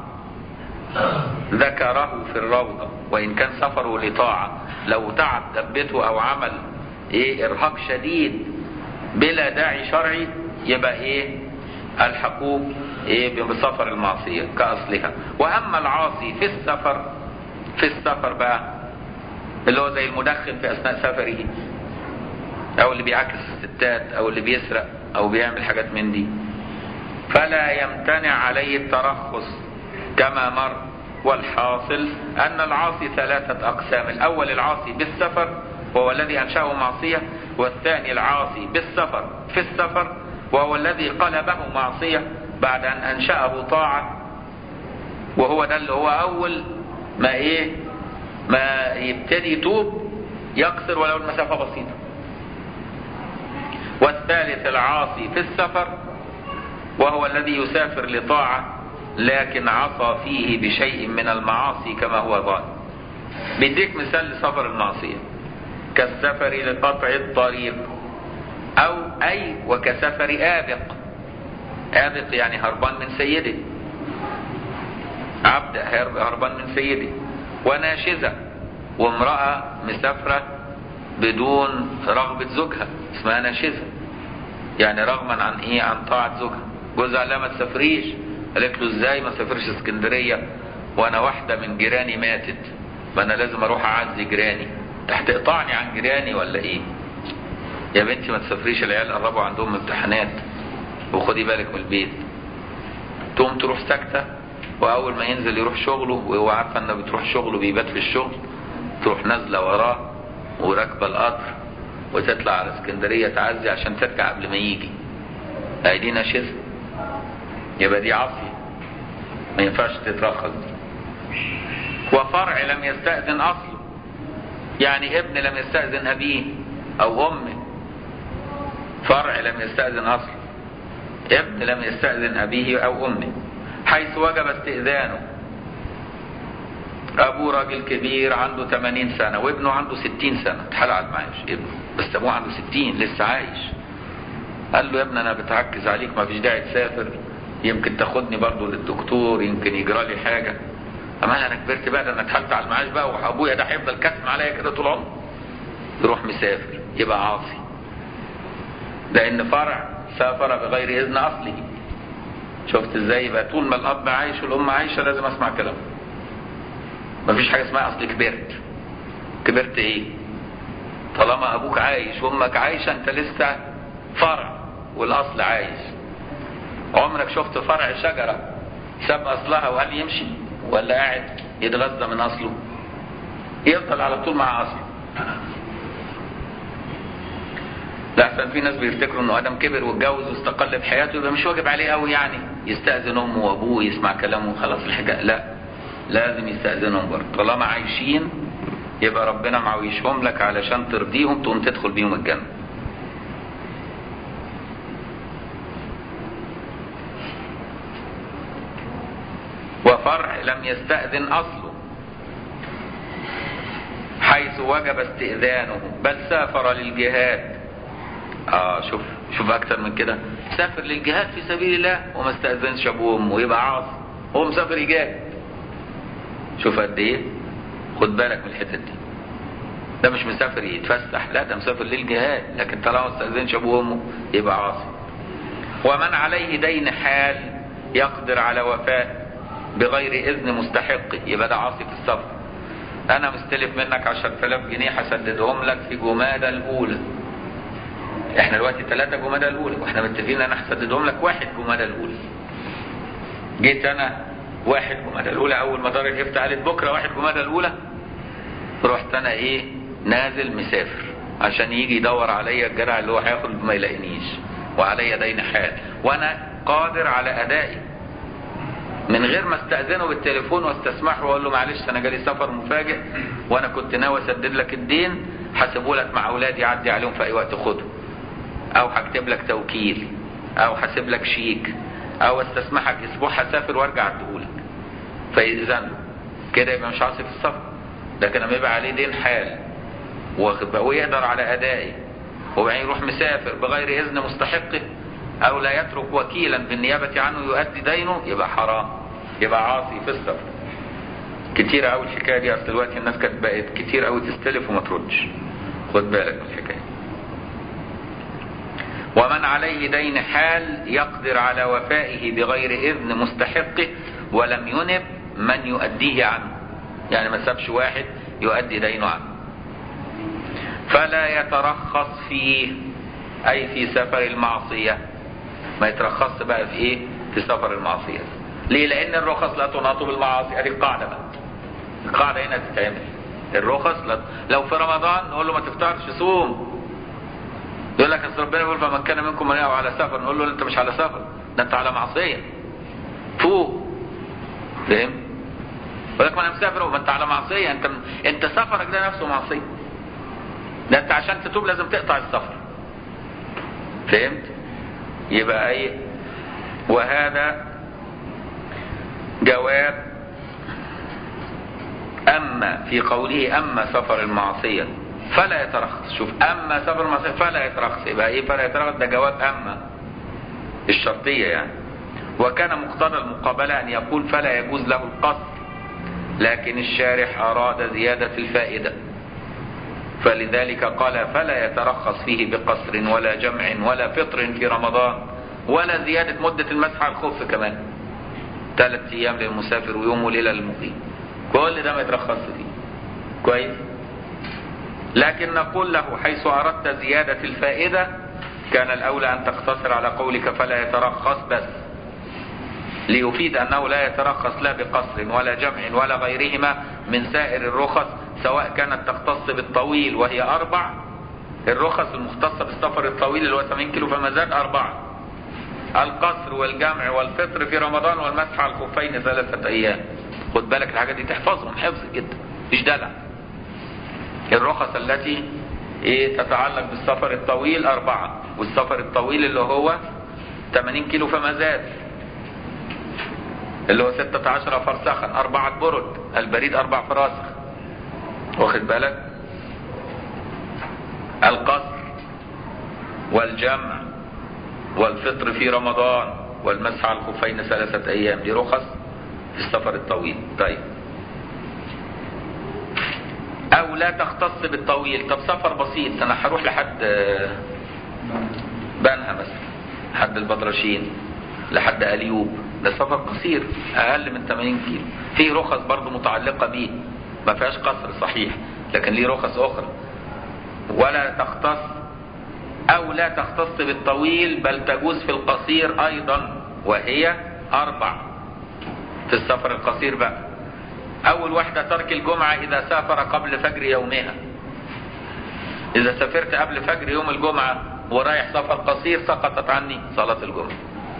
[SPEAKER 1] ذكره في الروضة وإن كان سفره لطاعة لو تعب دبته أو عمل إيه إرهاق شديد بلا داعي شرعي يبقى إيه الحقوق إيه بسفر المعصية كأصلها وأما العاصي في السفر في السفر بقى اللي هو زي المدخن في أثناء سفره أو اللي بيعكس الستات أو اللي بيسرق أو بيعمل حاجات من دي فلا يمتنع عليه الترخص كما مر والحاصل أن العاصي ثلاثة أقسام الأول العاصي بالسفر وهو الذي أنشأه معصية والثاني العاصي بالسفر في السفر وهو الذي قلبه معصية بعد أن أنشأه طاعة وهو ده اللي هو أول ما إيه ما يبتدي يتوب يقصر ولو المسافة بسيطة والثالث العاصي في السفر وهو الذي يسافر لطاعة لكن عصى فيه بشيء من المعاصي كما هو ظاهر بيديك مثال لسفر المعصية كالسفر لقطع الطريق أو أي وكسفر آبق آبق يعني هربان من سيده عبد هربان من سيده وناشزة وامرأة مسافرة بدون رغبة زوجها اسمها ناشزة يعني رغما عن ايه عن طاعة زوجها جوزها لا ما تسافريش قالت له ازاي ما سافرش اسكندرية وانا واحدة من جيراني ماتت ما انا لازم اروح اعزي جيراني هتقطعني عن جيراني ولا ايه يا بنتي ما تسافريش العيال قربوا عندهم امتحانات وخدي بالك من البيت تقوم تروح ساكتة واول ما ينزل يروح شغله وهو عارفة انه بتروح شغله بيبات في الشغل تروح نازلة وراه وراكبة القطر وتطلع على اسكندرية تعزي عشان ترجع قبل ما يجي اهي دي ناشزة يبقى دي عصي ما ينفعش تترخص دي وفرع لم يستأذن أصله يعني ابن لم يستأذن أبيه أو أمه فرع لم يستأذن أصله ابن لم يستأذن أبيه أو أمه حيث وجب استئذانه أبوه راجل كبير عنده 80 سنة وابنه عنده 60 سنة اتحال على المعاش ابنه بس أبوه عنده 60 لسه عايش قال له يا ابني أنا بتعكز عليك ما فيش داعي تسافر يمكن تاخدني برضه للدكتور يمكن يجرى لي حاجة أما أنا كبرت بقى ده أنا اتحلت على المعاش بقى وأبويا ده هيفضل كتم عليا كده طول عمره يروح مسافر يبقى عاصي لأن فرع سافر بغير إذن أصله شفت ازاي يبقى طول ما الأب عايش والأم عايشة لازم أسمع كلامه مفيش حاجة اسمها أصل كبرت كبرت إيه طالما أبوك عايش وأمك عايشة أنت لسه فرع والأصل عايش عمرك شفت فرع شجرة ساب أصلها وقال يمشي ولا قاعد يتغذى من أصله يفضل على طول مع أصله لا احسن في ناس بيفتكروا انه ادم كبر واتجوز واستقل بحياته يبقى مش واجب عليه قوي يعني يستاذن امه وابوه يسمع كلامه وخلاص الحكايه لا لازم يستاذنهم برضه طالما عايشين يبقى ربنا معويشهم لك علشان ترضيهم تقوم تدخل بيهم الجنه وفرع لم يستأذن أصله حيث وجب استئذانه بل سافر للجهاد اه شوف شوف اكتر من كده سافر للجهاد في سبيل الله وما استأذنش ابوه وامه يبقى عاصي هو مسافر يجاهد شوف قد ايه خد بالك من الحتت دي ده مش مسافر يتفسح لا ده مسافر للجهاد لكن طالما ما استأذنش ابوه وامه يبقى عاصي ومن عليه دين حال يقدر على وفاء بغير اذن مستحقه يبقى ده عاصي في السفر انا مستلف منك 10000 جنيه هسددهم لك في جمادى الاولى احنا دلوقتي ثلاثة جمادى الاولى واحنا متفقين ان انا هسددهم لك واحد جمادى الاولى جيت انا واحد جمادى الاولى اول ما دار الهفت قالت بكره واحد جمادى الاولى رحت انا ايه نازل مسافر عشان يجي يدور عليا الجدع اللي هو هياخد ما يلاقينيش وعليا دين حال وانا قادر على ادائي من غير ما استأذنه بالتليفون واستسمحه واقول له معلش انا جالي سفر مفاجئ وانا كنت ناوي اسدد لك الدين هسيبه لك مع اولادي عدي عليهم في اي وقت خده او هكتب لك توكيل او هسيب لك شيك او استسمحك اسبوع هسافر وارجع اديهولك فيأذن له كده يبقى مش عاصي في السفر لكن لما يبقى عليه دين حال ويقدر على ادائه وبعدين يروح مسافر بغير إذن مستحقه أو لا يترك وكيلا بالنيابة عنه يؤدي دينه يبقى حرام يبقى عاصي في السفر كتير قوي الحكايه دي اصل دلوقتي الناس كانت بقت كتير قوي تستلف وما تردش خد بالك من الحكايه ومن عليه دين حال يقدر على وفائه بغير اذن مستحقه ولم ينب من يؤديه عنه يعني ما سابش واحد يؤدي دينه عنه فلا يترخص فيه اي في سفر المعصيه ما يترخص بقى في ايه في سفر المعصيه ليه لان الرخص لا تناط بالمعاصي ادي القاعده بقى القاعده هنا تتعمل الرخص لا لو في رمضان نقول له ما تفطرش صوم يقول لك اصل ربنا بيقول فمن كان منكم من على سفر نقول له انت مش على سفر ده انت على معصيه فوق فاهم يقول لك ما انا مسافر وما انت على معصيه انت انت سفرك ده نفسه معصيه ده انت عشان تتوب لازم تقطع السفر فهمت يبقى ايه وهذا جواب أما في قوله أما سفر المعصية فلا يترخص شوف أما سفر المعصية فلا يترخص يبقى إيه فلا يترخص ده جواب أما الشرطية يعني وكان مقتضى المقابلة أن يقول فلا يجوز له القصر لكن الشارح أراد زيادة الفائدة فلذلك قال فلا يترخص فيه بقصر ولا جمع ولا فطر في رمضان ولا زيادة مدة المسح على الخف كمان ثلاث أيام للمسافر ويوم وليلة للمقيم كل ده ما يترخص فيه كويس لكن نقول له حيث أردت زيادة الفائدة كان الأولى أن تقتصر على قولك فلا يترخص بس ليفيد أنه لا يترخص لا بقصر ولا جمع ولا غيرهما من سائر الرخص سواء كانت تختص بالطويل وهي أربع الرخص المختصة بالسفر الطويل اللي هو 80 كيلو فما زاد أربعة القصر والجمع والفطر في رمضان والمسح على الخفين ثلاثة أيام خد بالك الحاجات دي تحفظهم حفظ جدا مش دلع الرخص التي ايه تتعلق بالسفر الطويل أربعة والسفر الطويل اللي هو 80 كيلو فما زاد اللي هو 16 فرسخا أربعة برد البريد أربع فراسخ واخد بالك القصر والجمع والفطر في رمضان والمسح على الخفين ثلاثة أيام دي رخص في السفر الطويل طيب أو لا تختص بالطويل طب سفر بسيط أنا هروح لحد بنها مثلا لحد البدرشين لحد أليوب ده سفر قصير أقل من 80 كيلو في رخص برضه متعلقة بيه ما فيهاش قصر صحيح لكن ليه رخص أخرى ولا تختص أو لا تختص بالطويل بل تجوز في القصير أيضا وهي أربع في السفر القصير بقى أول واحدة ترك الجمعة إذا سافر قبل فجر يومها إذا سافرت قبل فجر يوم الجمعة ورايح سفر قصير سقطت عني صلاة الجمعة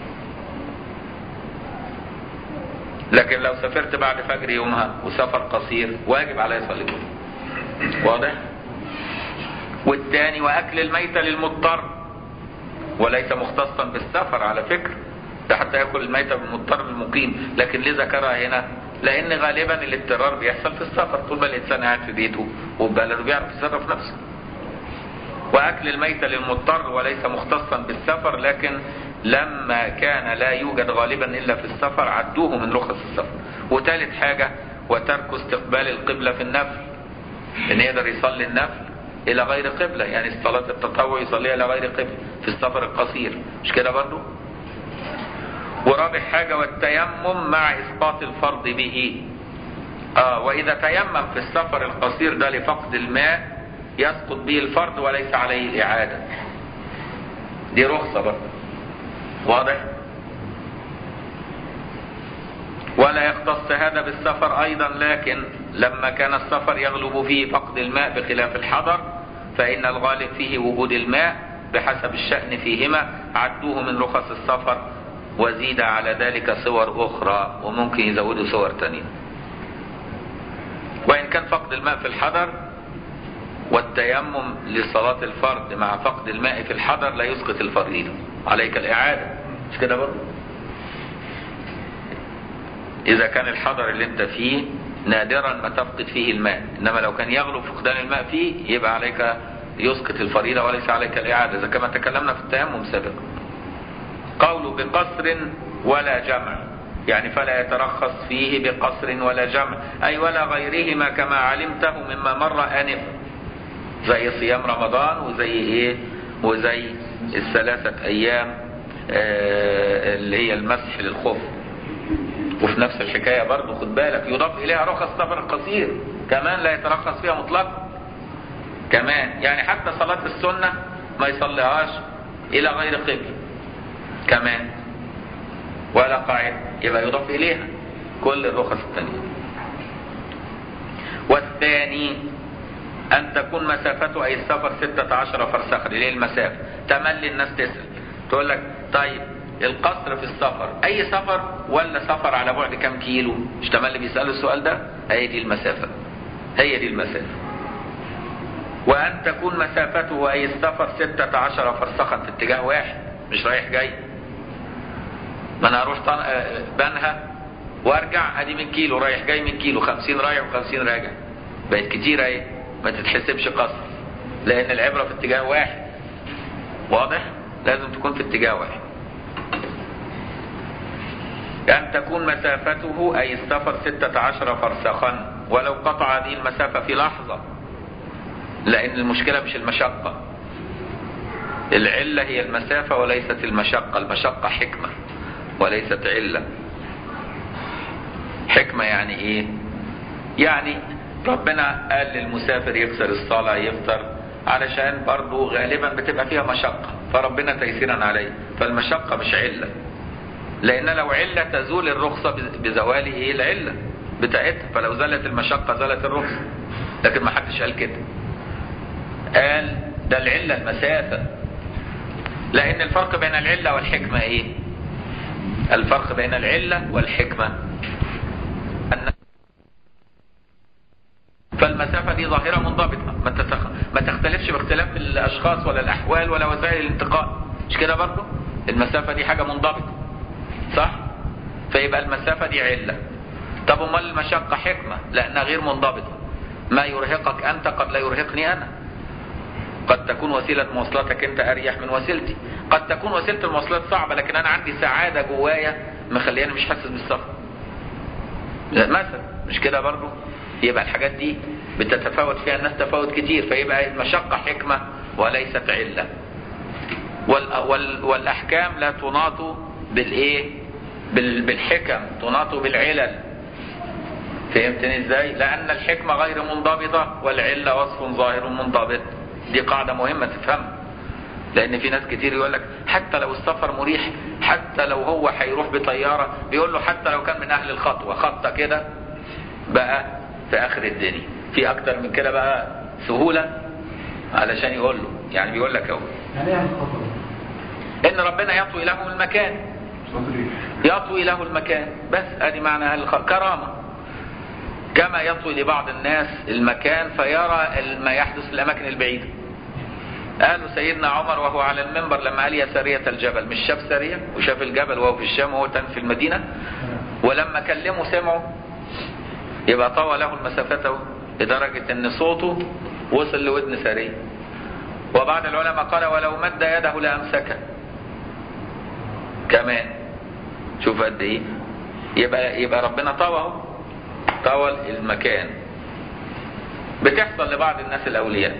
[SPEAKER 1] لكن لو سافرت بعد فجر يومها وسفر قصير واجب عليه يصلي الجمعة واضح؟ والثاني واكل الميتة للمضطر وليس مختصا بالسفر على فكرة ده حتى ياكل الميتة بالمضطر المقيم لكن ليه ذكرها هنا لان غالبا الاضطرار بيحصل في السفر طول ما الانسان قاعد في بيته وبلده بيعرف يتصرف نفسه واكل الميتة للمضطر وليس مختصا بالسفر لكن لما كان لا يوجد غالبا الا في السفر عدوه من رخص السفر وثالث حاجة وترك استقبال القبلة في النفل ان يقدر يصلي النفل الى غير قبلة يعني صلاة التطوع يصليها الى غير قبلة في السفر القصير مش كده برضو ورابع حاجة والتيمم مع اسقاط الفرض به اه واذا تيمم في السفر القصير ده لفقد الماء يسقط به الفرض وليس عليه الاعادة دي رخصة برضو واضح ولا يختص هذا بالسفر ايضا لكن لما كان السفر يغلب فيه فقد الماء بخلاف الحضر فان الغالب فيه وجود الماء بحسب الشأن فيهما عدوه من رخص السفر وزيد على ذلك صور اخرى وممكن يزودوا صور تانية وان كان فقد الماء في الحضر والتيمم لصلاة الفرد مع فقد الماء في الحضر لا يسقط الفريضة عليك الإعادة مش كده برضه إذا كان الحضر اللي أنت فيه نادرا ما تفقد فيه الماء إنما لو كان يغلب فقدان الماء فيه يبقى عليك يسقط الفريضة وليس عليك الإعادة إذا كما تكلمنا في التيمم سابقا قوله بقصر ولا جمع يعني فلا يترخص فيه بقصر ولا جمع أي ولا غيرهما كما علمته مما مر آنفا زي صيام رمضان وزي إيه وزي الثلاثة أيام آه اللي هي المسح للخف وفي نفس الحكاية برضه خد بالك يضاف إليها رخص سفر القصير كمان لا يترخص فيها مطلقا كمان يعني حتى صلاة السنة ما يصليهاش إلى غير قبل كمان ولا قاعدة يبقى يضاف إليها كل الرخص الثانية والثاني أن تكون مسافته أي السفر 16 فرسخا اللي هي المسافة تملي الناس تسأل تقول لك طيب القصر في السفر أي سفر ولا سفر على بعد كم كيلو مش تملي بيسألوا السؤال ده هي دي المسافة هي دي المسافة وأن تكون مسافته أي السفر 16 فرسخا في اتجاه واحد مش رايح جاي ما انا اروح طن... بنها وارجع ادي من كيلو رايح جاي من كيلو 50 رايح و50 راجع بقت كتير اهي ما تتحسبش قصر لان العبره في اتجاه واحد واضح لازم تكون في اتجاه واحد أن تكون مسافته أي السفر 16 فرسخا ولو قطع هذه المسافة في لحظة لأن المشكلة مش المشقة العلة هي المسافة وليست المشقة المشقة حكمة وليست علة حكمة يعني ايه يعني ربنا قال للمسافر يكسر الصلاة يفطر علشان برضه غالبا بتبقى فيها مشقة فربنا تيسيرا عليه فالمشقة مش علة لان لو علة تزول الرخصة بزوال ايه العلة بتاعتها فلو زالت المشقة زالت الرخصة لكن ما حدش قال كده قال ده العلة المسافة لان الفرق بين العلة والحكمة ايه الفرق بين العلة والحكمة أن فالمسافة دي ظاهرة منضبطة ما, تتخ... ما تختلفش باختلاف الأشخاص ولا الأحوال ولا وسائل الانتقال مش كده برضه المسافة دي حاجة منضبطة صح فيبقى المسافة دي علة طب امال المشقة حكمة لأنها غير منضبطة ما يرهقك أنت قد لا يرهقني أنا قد تكون وسيلة مواصلاتك أنت أريح من وسيلتي قد تكون وسيلة المواصلات صعبة لكن أنا عندي سعادة جوايا مخلياني مش حاسس بالسفر مثلا مش كده برضو يبقى الحاجات دي بتتفاوت فيها الناس تفاوت كتير فيبقى المشقة حكمة وليست علة وال وال والأحكام لا تناط بالإيه بال بالحكم تناط بالعلل فهمتني ازاي لأن الحكمة غير منضبطة والعلة وصف ظاهر منضبط دي قاعدة مهمة تفهمها لان في ناس كتير يقول لك حتى لو السفر مريح حتى لو هو هيروح بطيارة بيقول له حتى لو كان من اهل الخطوة خطة كده بقى في اخر الدنيا في اكتر من كده بقى سهولة علشان يقول له يعني بيقول لك اهو
[SPEAKER 2] يعني ايه الخطر؟
[SPEAKER 1] ان ربنا يطوي له المكان يطوي له المكان بس ادي معنى اهل الخطوة كرامة كما يطوي لبعض الناس المكان فيرى ما يحدث في الاماكن البعيده قالوا سيدنا عمر وهو على المنبر لما قال يا سرية الجبل مش شاف سرية وشاف الجبل وهو في الشام وهو تن في المدينة ولما كلموا سمعوا يبقى طوى له المسافة لدرجة ان صوته وصل لودن سرية وبعض العلماء قال ولو مد يده لأمسكه كمان شوف قد ايه يبقى يبقى ربنا طوى طوى المكان بتحصل لبعض الناس الاولياء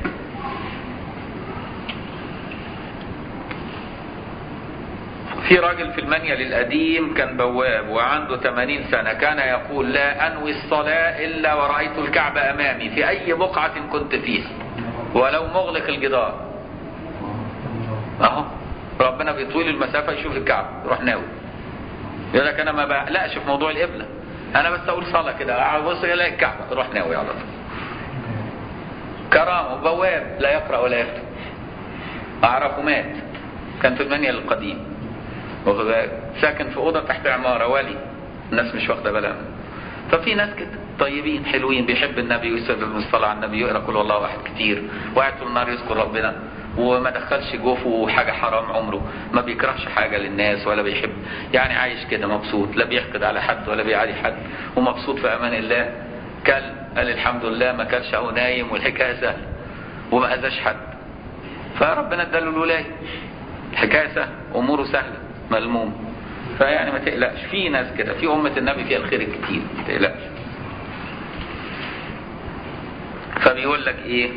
[SPEAKER 1] في راجل في المنيل القديم كان بواب وعنده 80 سنة كان يقول لا أنوي الصلاة إلا ورأيت الكعبة أمامي في أي بقعة كنت فيها ولو مغلق الجدار أهو ربنا بيطول المسافة يشوف الكعبة يروح ناوي يقول لك أنا ما بقلقش في موضوع القبلة أنا بس أقول صلاة كده أبص ألاقي الكعبة يروح ناوي على طول كرامة بواب لا يقرأ ولا يكتب أعرفه مات كان في المنيل القديم ساكن في اوضه تحت عماره ولي الناس مش واخده بالها ففي ناس كده طيبين حلوين بيحب النبي ويسر الصلاه على النبي يقرا كل والله واحد كتير وقاعد طول النهار يذكر ربنا وما دخلش جوفه حاجه حرام عمره ما بيكرهش حاجه للناس ولا بيحب يعني عايش كده مبسوط لا بيحقد على حد ولا بيعادي حد ومبسوط في امان الله كل قال الحمد لله ما كلش اهو نايم والحكايه سهله وما اذاش حد فربنا اداله الولايه الحكايه سهله اموره سهله ملموم فيعني ما تقلقش في ناس كده في امه النبي فيها الخير الكتير ما تقلقش فبيقول لك ايه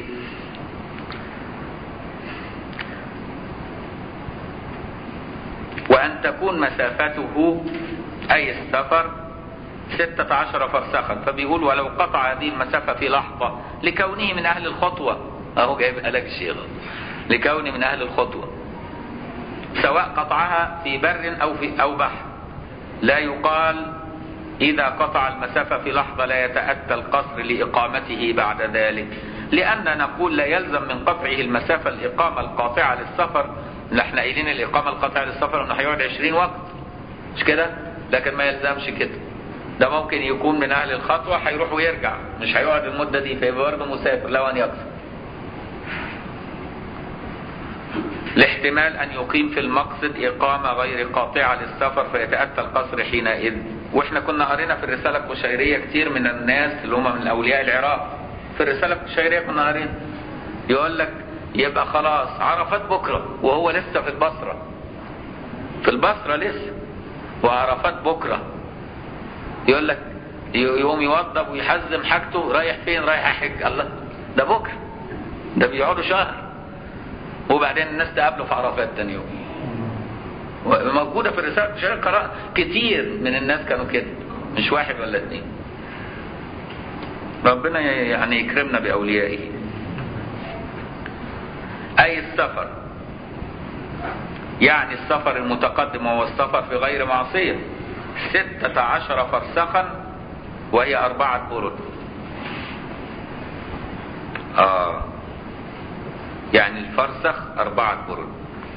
[SPEAKER 1] وأن تكون مسافته أي السفر ستة عشر فرسخا فبيقول ولو قطع هذه المسافة في لحظة لكونه من أهل الخطوة أهو جايب لك الشيء لكونه من أهل الخطوة سواء قطعها في بر أو في أو بحر لا يقال إذا قطع المسافة في لحظة لا يتأتى القصر لإقامته بعد ذلك لأن نقول لا يلزم من قطعه المسافة الإقامة القاطعة للسفر اللي احنا قايلين الإقامة القاطعة للسفر إنه هيقعد 20 وقت مش كده؟ لكن ما يلزمش كده ده ممكن يكون من أهل الخطوة هيروح ويرجع مش هيقعد المدة دي فيبقى برضه مسافر لو أن يقصر لاحتمال أن يقيم في المقصد إقامة غير قاطعة للسفر فيتأتى القصر حينئذ واحنا كنا قرينا في الرسالة القشيرية كتير من الناس اللي هم من أولياء العراق في الرسالة القشيرية كنا قارين يقول لك يبقى خلاص عرفات بكرة وهو لسه في البصرة في البصرة لسه وعرفات بكرة يقول لك يقوم يوضب ويحزم حاجته رايح فين رايح احج الله ده بكرة ده بيقعدوا شهر وبعدين الناس تقابله في عرفات تاني يوم موجودة في الرسالة القشيرية قراء كتير من الناس كانوا كده مش واحد ولا اتنين ربنا يعني يكرمنا بأوليائه أي السفر يعني السفر المتقدم وهو السفر في غير معصية ستة عشر فرسخا وهي أربعة برد آه يعني الفرسخ أربعة برد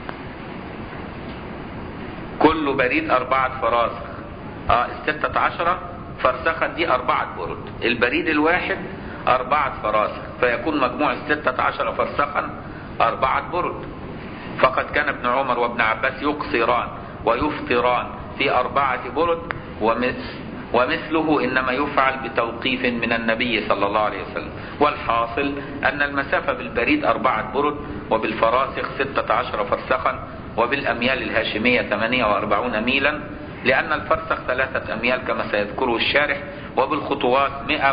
[SPEAKER 1] كل بريد أربعة فراسخ آه الستة عشرة فرسخا دي أربعة برد البريد الواحد أربعة فراسخ فيكون مجموع الستة عشر فرسخا أربعة برد فقد كان ابن عمر وابن عباس يقصران ويفطران في أربعة برد ومثله إنما يفعل بتوقيف من النبي صلى الله عليه وسلم والحاصل أن المسافة بالبريد أربعة برد وبالفراسخ ستة عشر فرسخا وبالأميال الهاشمية 48 ميلا لأن الفرسخ ثلاثة أميال كما سيذكره الشارح وبالخطوات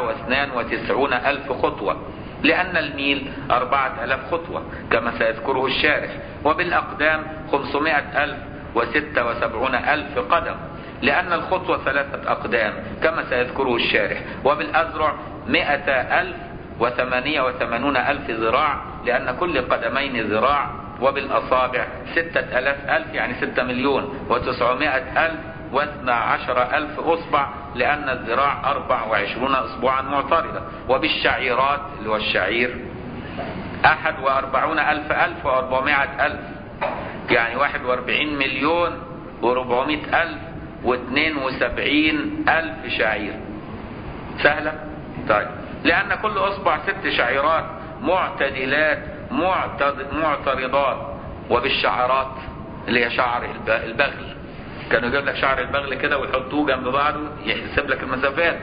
[SPEAKER 1] 192 ألف خطوة لأن الميل أربعة ألاف خطوة كما سيذكره الشارح وبالأقدام 500 ألف وستة وسبعون ألف قدم لأن الخطوة ثلاثة أقدام كما سيذكره الشارح وبالأذرع مئة ألف وثمانية وثمانون ألف ذراع لأن كل قدمين ذراع وبالأصابع ستة ألاف ألف يعني ستة مليون وتسعمائة ألف واثنى عشر ألف أصبع لأن الذراع أربع وعشرون أصبعا معترضة وبالشعيرات اللي هو الشعير أحد وأربعون ألف ألف وأربعمائة ألف يعني واحد وأربعين مليون وربعمائة ألف واثنين وسبعين ألف شعير سهلة؟ طيب لأن كل أصبع ست شعيرات معتدلات معترضات وبالشعرات اللي هي شعر البغل كانوا يجيب لك شعر البغل كده ويحطوه جنب بعضه يحسب لك المسافات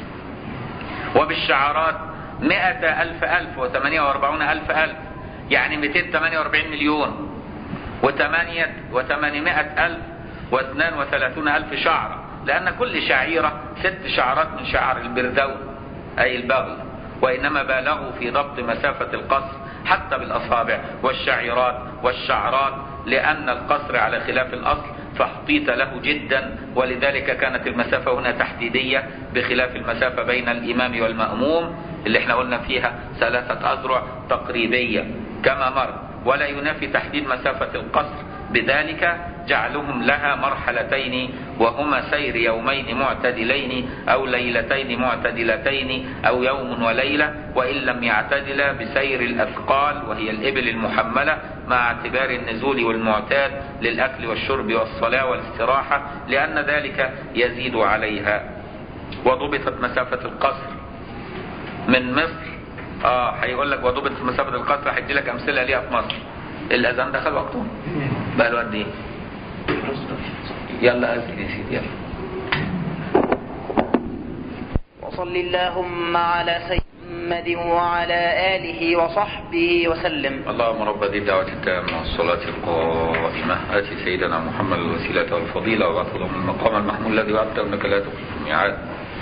[SPEAKER 1] وبالشعرات مئة ألف ألف وثمانية وأربعون ألف ألف يعني 248 مليون وثمانية وثمانمائة ألف واثنان وثلاثون ألف شعرة لأن كل شعيرة ست شعرات من شعر البردون أي البغل وإنما بالغوا في ضبط مسافة القصر حتى بالأصابع والشعيرات والشعرات لأن القصر على خلاف الأصل فاحتيط له جدا ولذلك كانت المسافة هنا تحديدية بخلاف المسافة بين الإمام والمأموم اللي احنا قلنا فيها ثلاثة أذرع تقريبية كما مر ولا ينافي تحديد مسافة القصر بذلك جعلهم لها مرحلتين وهما سير يومين معتدلين أو ليلتين معتدلتين أو يوم وليلة وإن لم يعتدلا بسير الأثقال وهي الإبل المحملة مع اعتبار النزول والمعتاد للأكل والشرب والصلاة والاستراحة لأن ذلك يزيد عليها وضبطت مسافة القصر من مصر اه هيقول لك وضبطت مسافة القصر هيدي لك أمثلة ليها في مصر الأذان دخل وقته بقى له قد إيه؟ يلا أذن يا سيدي يلا
[SPEAKER 3] وصل اللهم على سيدنا محمد وعلى آله وصحبه وسلم
[SPEAKER 1] اللهم رب هذه الدعوة التامة والصلاة القائمة آت سيدنا محمد الوسيلة والفضيلة وابعثه له المقام المحمول الذي وعدته انك لا تخلف الميعاد.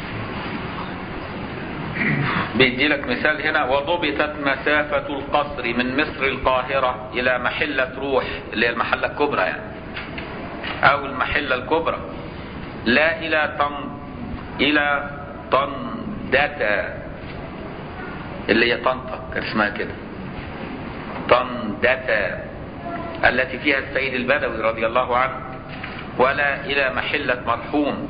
[SPEAKER 1] بيدي لك مثال هنا وضبطت مسافة القصر من مصر القاهرة إلى محلة روح اللي هي المحلة الكبرى يعني أو المحلة الكبرى لا إلى طن إلى طندتا اللي هي طنطا كان اسمها كده طندتا التي فيها السيد البدوي رضي الله عنه ولا إلى محلة مرحوم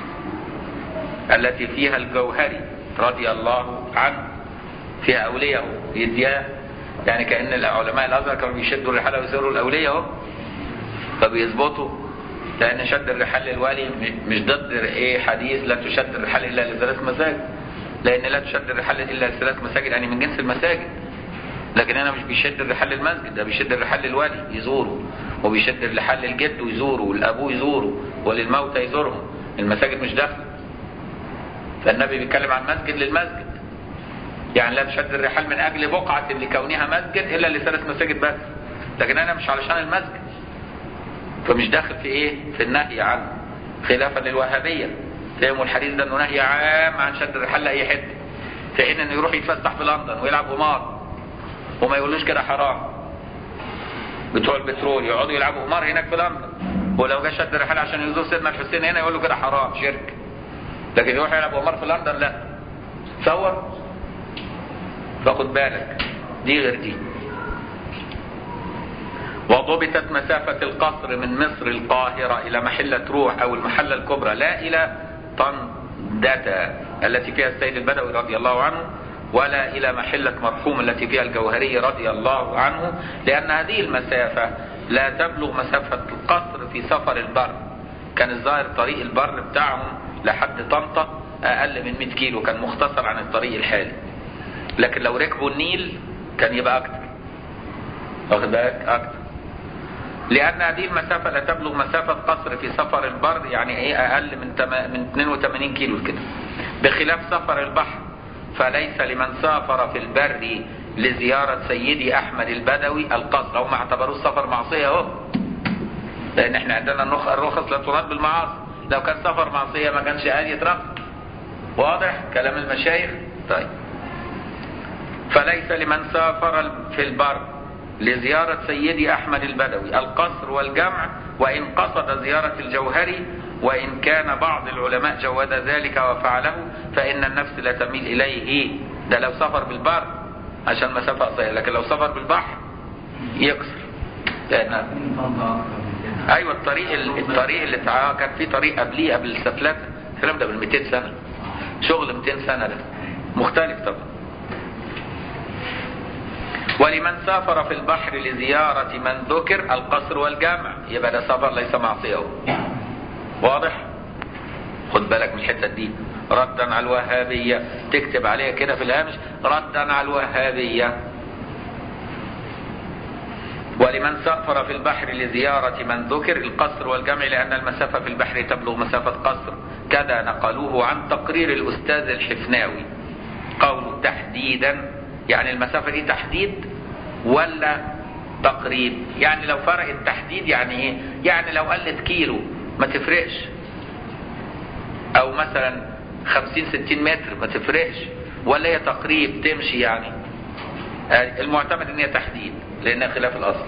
[SPEAKER 1] التي فيها الجوهري رضي الله عنه فيها أولياء يديها يعني كأن العلماء الأزهر كانوا بيشدوا الرحالة ويسيروا الأولياء اهو فبيظبطوا لأن شد الرحال للوالي مش ضد إيه حديث لا تشد الرحال إلا لثلاث مساجد لأن لا تشد الرحال إلا لثلاث مساجد يعني من جنس المساجد لكن هنا مش بيشد الرحال للمسجد ده بيشد الرحال للوالي يزوره وبيشد الرحال للجد ويزوره والأبوه يزوره وللموتى يزورهم المساجد مش داخله فالنبي بيتكلم عن مسجد للمسجد يعني لا تشد الرحال من اجل بقعة لكونها مسجد الا لثلاث مساجد بس لكن انا مش علشان المسجد فمش داخل في ايه في النهي عنه خلافا للوهابية فهموا الحديث ده انه نهي عام عن شد الرحال لاي حته في حين انه يروح يتفسح في لندن ويلعب قمار وما يقولوش كده حرام بتوع البترول يقعدوا يلعبوا قمار هناك في لندن ولو جه شد الرحال عشان يزور سيدنا الحسين هنا يقول له كده حرام شرك لكن يروح يلعب قمار في لندن لا تصور فخد بالك دي غير دي وضبطت مسافة القصر من مصر القاهرة إلى محلة روح أو المحلة الكبرى لا إلى طندتا التي فيها السيد البدوي رضي الله عنه ولا إلى محلة مرحوم التي فيها الجوهري رضي الله عنه لأن هذه المسافة لا تبلغ مسافة القصر في سفر البر كان الظاهر طريق البر بتاعهم لحد طنطا اقل من 100 كيلو كان مختصر عن الطريق الحالي لكن لو ركبوا النيل كان يبقى اكتر واخد بالك اكتر لان هذه المسافه لا تبلغ مسافه قصر في سفر البر يعني ايه اقل من تم... من 82 كيلو كده بخلاف سفر البحر فليس لمن سافر في البر لزياره سيدي احمد البدوي القصر او ما اعتبروه سفر معصيه اهو لان احنا عندنا الرخص لا تراد بالمعاصي لو كان سفر معصيه ما كانش قال يترخص واضح كلام المشايخ طيب فليس لمن سافر في البر لزيارة سيدي أحمد البدوي القصر والجمع وإن قصد زيارة الجوهري وإن كان بعض العلماء جود ذلك وفعله فإن النفس لا تميل إليه ده لو سافر بالبر عشان مسافة قصيرة لكن لو سافر بالبحر يكسر لأن ايوه الطريق الطريق اللي تعا كان في طريق قبليه قبل السفلات الكلام ده بال 200 سنه شغل 200 سنه ده مختلف طبعا ولمن سافر في البحر لزيارة من ذكر القصر والجامع يبقى ده سفر ليس معصية واضح خد بالك من الحتة دي ردا على الوهابية تكتب عليها كده في الهامش ردا على الوهابية ولمن سافر في البحر لزيارة من ذكر القصر والجمع لأن المسافة في البحر تبلغ مسافة قصر كذا نقلوه عن تقرير الأستاذ الحفناوي قول تحديدا يعني المسافة دي تحديد ولا تقريب يعني لو فرق التحديد يعني ايه يعني لو قلت كيلو ما تفرقش او مثلا خمسين ستين متر ما تفرقش ولا هي تقريب تمشي يعني المعتمد ان هي تحديد لانها خلاف الاصل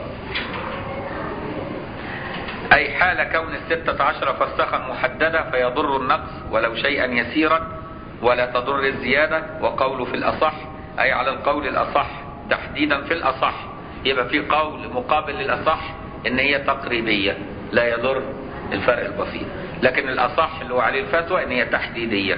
[SPEAKER 1] اي حال كون الستة عشر فسخا محددة فيضر النقص ولو شيئا يسيرا ولا تضر الزيادة وقوله في الاصح اي على القول الاصح تحديدا في الاصح يبقى في قول مقابل للاصح ان هي تقريبية لا يضر الفرق البسيط لكن الاصح اللي هو عليه الفتوى ان هي تحديدية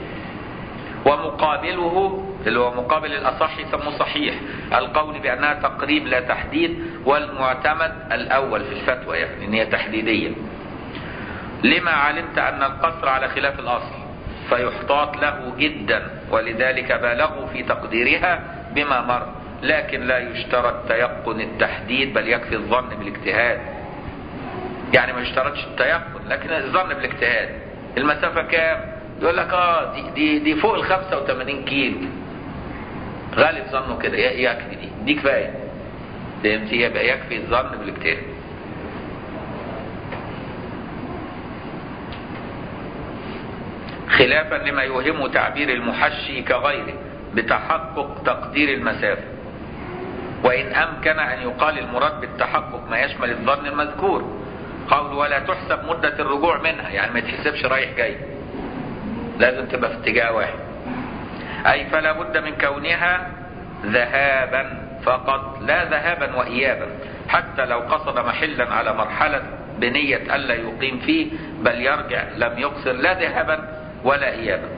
[SPEAKER 1] ومقابله اللي هو مقابل الأصح يسموه صحيح القول بأنها تقريب لا تحديد والمعتمد الأول في الفتوى يعني إن هي تحديدية لما علمت أن القصر على خلاف الأصل فيحتاط له جدا ولذلك بالغوا في تقديرها بما مر لكن لا يشترط تيقن التحديد بل يكفي الظن بالاجتهاد يعني ما يشترطش التيقن لكن الظن بالاجتهاد المسافة كام يقول لك اه دي, دي, دي فوق ال 85 كيلو غالب ظنه كده ي- يكفي دي دي كفايه فهمت يبقى يكفي الظن بالاجتهاد خلافا لما يوهم تعبير المحشي كغيره بتحقق تقدير المسافة وإن أمكن أن يقال المراد بالتحقق ما يشمل الظن المذكور قول ولا تحسب مدة الرجوع منها يعني ما يتحسبش رايح جاي لازم تبقى في اتجاه واحد أي فلا بد من كونها ذهابا فقط لا ذهابا وإيابا حتى لو قصد محلا على مرحلة بنية ألا يقيم فيه بل يرجع لم يقصر لا ذهابا ولا إيابا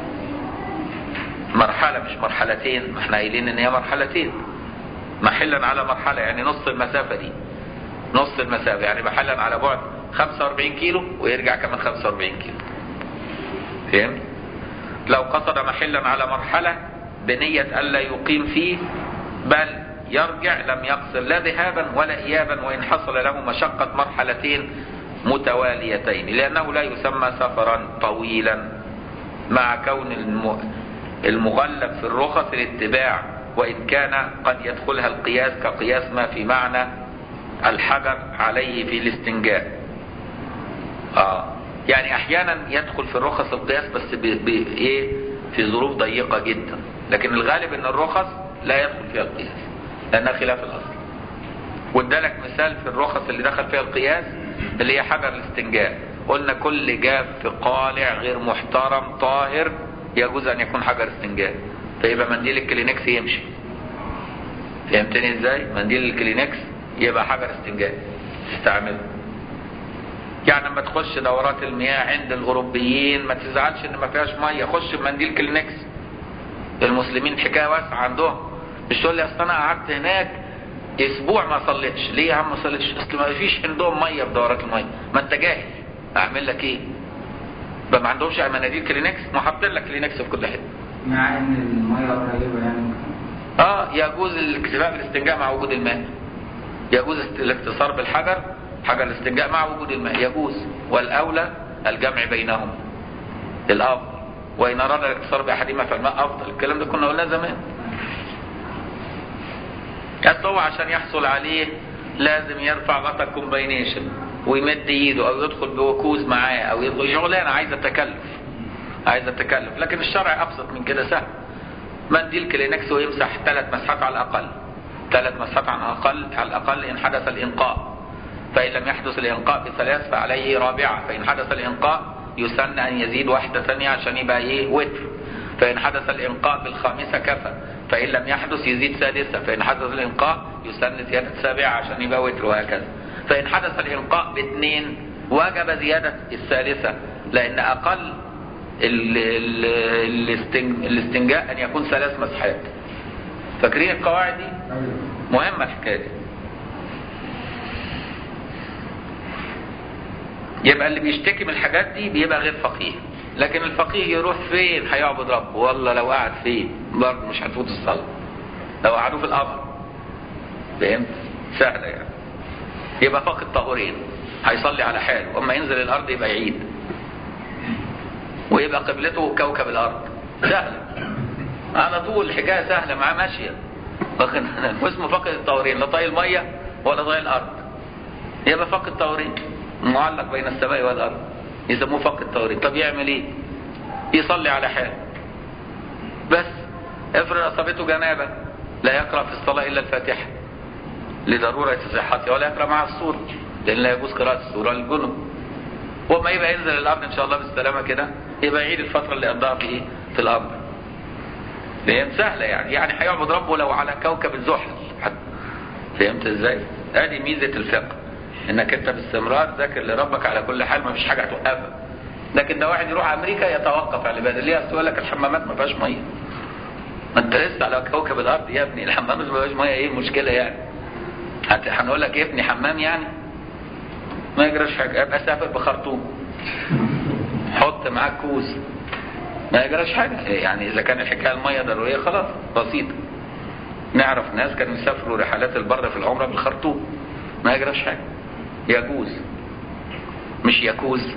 [SPEAKER 1] مرحلة مش مرحلتين ما احنا قايلين ان هي مرحلتين محلا على مرحلة يعني نص المسافة دي نص المسافة يعني محلا على بعد 45 كيلو ويرجع كمان 45 كيلو فهمت لو قصد محلا على مرحلة بنية ألا يقيم فيه بل يرجع لم يقصر لا ذهابا ولا إيابا وإن حصل له مشقة مرحلتين متواليتين لأنه لا يسمى سفرا طويلا مع كون الم- المغلب في الرخص الاتباع وإن كان قد يدخلها القياس كقياس ما في معنى الحجر عليه في الاستنجاء آه يعني أحيانا يدخل في الرخص القياس بس ب... ب... إيه في ظروف ضيقة جدا لكن الغالب أن الرخص لا يدخل فيها القياس لأنها خلاف الأصل وادالك مثال في الرخص اللي دخل فيها القياس اللي هي حجر الاستنجاء قلنا كل جاف قالع غير محترم طاهر يجوز ان يكون حجر استنجاء فيبقى منديل الكلينكس يمشي فهمتني ازاي منديل الكلينكس يبقى حجر استنجاء استعمله يعني لما تخش دورات المياه عند الاوروبيين ما تزعلش ان ما فيهاش ميه خش بمنديل كلينكس المسلمين حكايه واسعه عندهم مش تقول لي اصل انا قعدت هناك اسبوع ما صليتش ليه يا عم ما صليتش اصل ما فيش عندهم ميه في دورات الميه ما انت جاهل اعمل لك ايه بقى ما عندهمش مناديل كلينكس ما حاطين لك كلينكس في كل حته
[SPEAKER 2] مع ان الميه قريبه يعني
[SPEAKER 1] اه يجوز الاكتفاء بالاستنجاء مع وجود الماء يجوز است- الاقتصار بالحجر حجر الاستنجاء مع وجود الماء يجوز والاولى الجمع بينهم الافضل وان اراد الاقتصار باحدهما فالماء افضل الكلام ده كنا قلناه زمان بس هو عشان يحصل عليه لازم يرفع غطا كومباينيشن ويمد ايده او يدخل بوكوز معاه او يدخل شغلانه عايزه تكلف عايزه تكلف لكن الشرع ابسط من كده سهل منديل كلينكس ويمسح ثلاث مسحات على الاقل ثلاث مسحات على الاقل على الاقل ان حدث الانقاء فان لم يحدث الانقاء بثلاث فعليه رابعه فان حدث الانقاء يسن ان يزيد واحده ثانيه عشان يبقى ايه وتر فان حدث الانقاء بالخامسه كفى فان لم يحدث يزيد سادسه فان حدث الانقاء يسن زياده سابعه عشان يبقى وتر وهكذا فان حدث الانقاء باثنين وجب زياده الثالثه لان اقل ال- ال- الاستن- الاستنجاء ان يكون ثلاث مسحات فاكرين القواعد دي مهمه الحكايه دي يبقى اللي بيشتكي من الحاجات دي بيبقى غير فقيه لكن الفقيه يروح فين هيعبد ربه والله لو قعد فين برضه مش هتفوت الصلاه لو قعدوا في القبر فهمت سهله يعني يبقى فاقد طهورين هيصلي على حاله اما ينزل الارض يبقى يعيد ويبقى قبلته كوكب الارض سهله على طول الحكايه سهله معاه ماشيه واخد واسمه فاقد الطهورين لا طايل الميه ولا طايل الارض يبقى فاقد طهورين معلق بين السماء والارض يسموه فاقد طهورين طب يعمل ايه يصلي على حاله بس افرض اصابته جنابه لا يقرا في الصلاه الا الفاتحه لضروره صحتها ولا يقرا مع السوره لان لا يجوز قراءه السوره للجنب وما يبقى ينزل الارض ان شاء الله بالسلامه كده يبقى يعيد الفتره اللي قضاها في ايه في الارض فهمت سهله يعني يعني هيعبد ربه لو على كوكب الزحل حتى فهمت ازاي ادي ميزه الفقه انك انت باستمرار ذاكر لربك على كل حال ما فيش حاجه هتوقفك لكن ده واحد يروح امريكا يتوقف على العباده ليه اصل يقول لك الحمامات ما فيهاش ميه ما انت لسه على كوكب الارض يا ابني الحمامات ما فيهاش ميه ايه المشكله يعني هت- هنقول لك ابني حمام يعني ما يجراش حاجه ابقى سافر بخرطوم حط معاك كوز ما يجراش حاجه يعني اذا كان الحكايه الميه ضروريه خلاص بسيطه نعرف ناس كانوا يسافروا رحلات البر في العمره بالخرطوم ما يجراش حاجه يجوز مش يكوز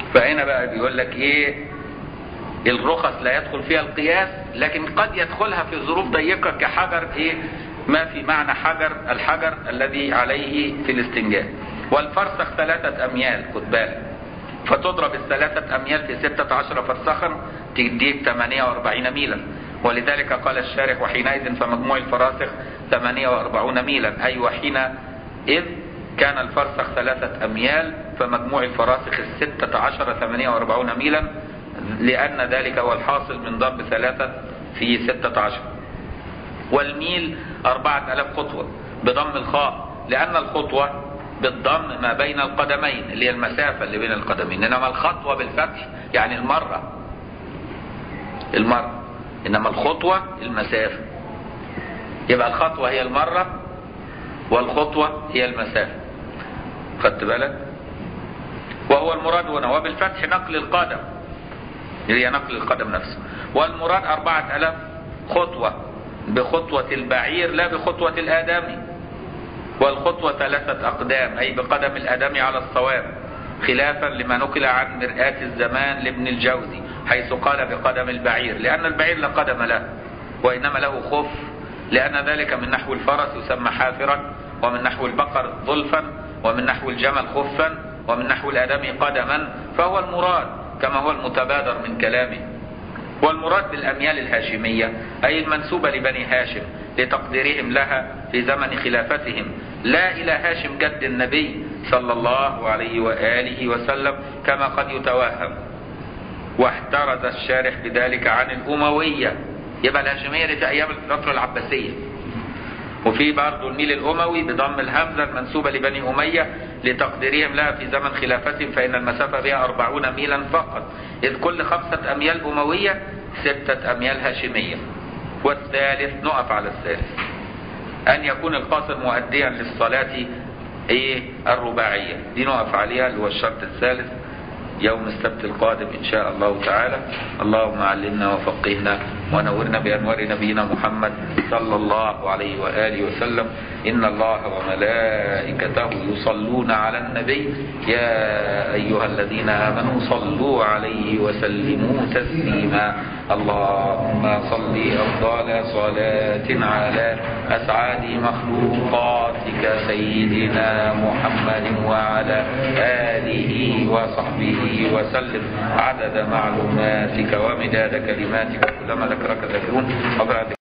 [SPEAKER 1] فهنا بقى بيقول لك ايه الرخص لا يدخل فيها القياس لكن قد يدخلها في ظروف ضيقة كحجر ايه ما في معنى حجر الحجر الذي عليه في الاستنجاء والفرسخ ثلاثة اميال خد بالك فتضرب الثلاثة اميال في ستة عشر فرسخا تديك 48 ميلا ولذلك قال الشارح وحينئذ فمجموع الفراسخ 48 ميلا اي وحينئذ كان الفرسخ ثلاثة اميال فمجموع الفراسخ الستة عشر 48 ميلا لأن ذلك هو الحاصل من ضرب ثلاثة في ستة عشر والميل أربعة ألاف خطوة بضم الخاء لأن الخطوة بالضم ما بين القدمين اللي هي المسافة اللي بين القدمين إنما الخطوة بالفتح يعني المرة المرة إنما الخطوة المسافة يبقى الخطوة هي المرة والخطوة هي المسافة خدت بالك وهو المراد هنا وبالفتح نقل القدم هي نقل القدم نفسه والمراد أربعة ألاف خطوة بخطوة البعير لا بخطوة الآدمي والخطوة ثلاثة أقدام أي بقدم الآدمي على الصواب خلافا لما نقل عن مرآة الزمان لابن الجوزي حيث قال بقدم البعير لأن البعير لا قدم له وإنما له خف لأن ذلك من نحو الفرس يسمى حافرا ومن نحو البقر ظلفا ومن نحو الجمل خفا ومن نحو الآدمي قدما فهو المراد كما هو المتبادر من كلامه والمراد بالأميال الهاشمية أي المنسوبة لبني هاشم لتقديرهم لها في زمن خلافتهم لا إلى هاشم جد النبي صلى الله عليه وآله وسلم كما قد يتوهم واحترز الشارح بذلك عن الأموية يبقى الهاشمية دي في أيام الفترة العباسية وفي برضه الميل الأموي بضم الهمزة المنسوبة لبني أمية لتقديرهم لها في زمن خلافتهم فإن المسافة بها أربعون ميلا فقط إذ كل خمسة أميال أموية ستة أميال هاشمية والثالث نقف على الثالث أن يكون القاصر مؤديا للصلاة إيه الرباعية دي نقف عليها اللي هو الشرط الثالث يوم السبت القادم إن شاء الله تعالى اللهم علمنا وفقهنا ونورنا بأنوار نبينا محمد صلى الله عليه وآله وسلم إن الله وملائكته يصلون على النبي يا أيها الذين آمنوا صلوا عليه وسلموا تسليما اللهم صل أفضل صلاة على أسعد مخلوقاتك سيدنا محمد وعلى آله وصحبه وسلم عدد معلوماتك ومداد كلماتك كلما ذكرك ذاكرون وبعد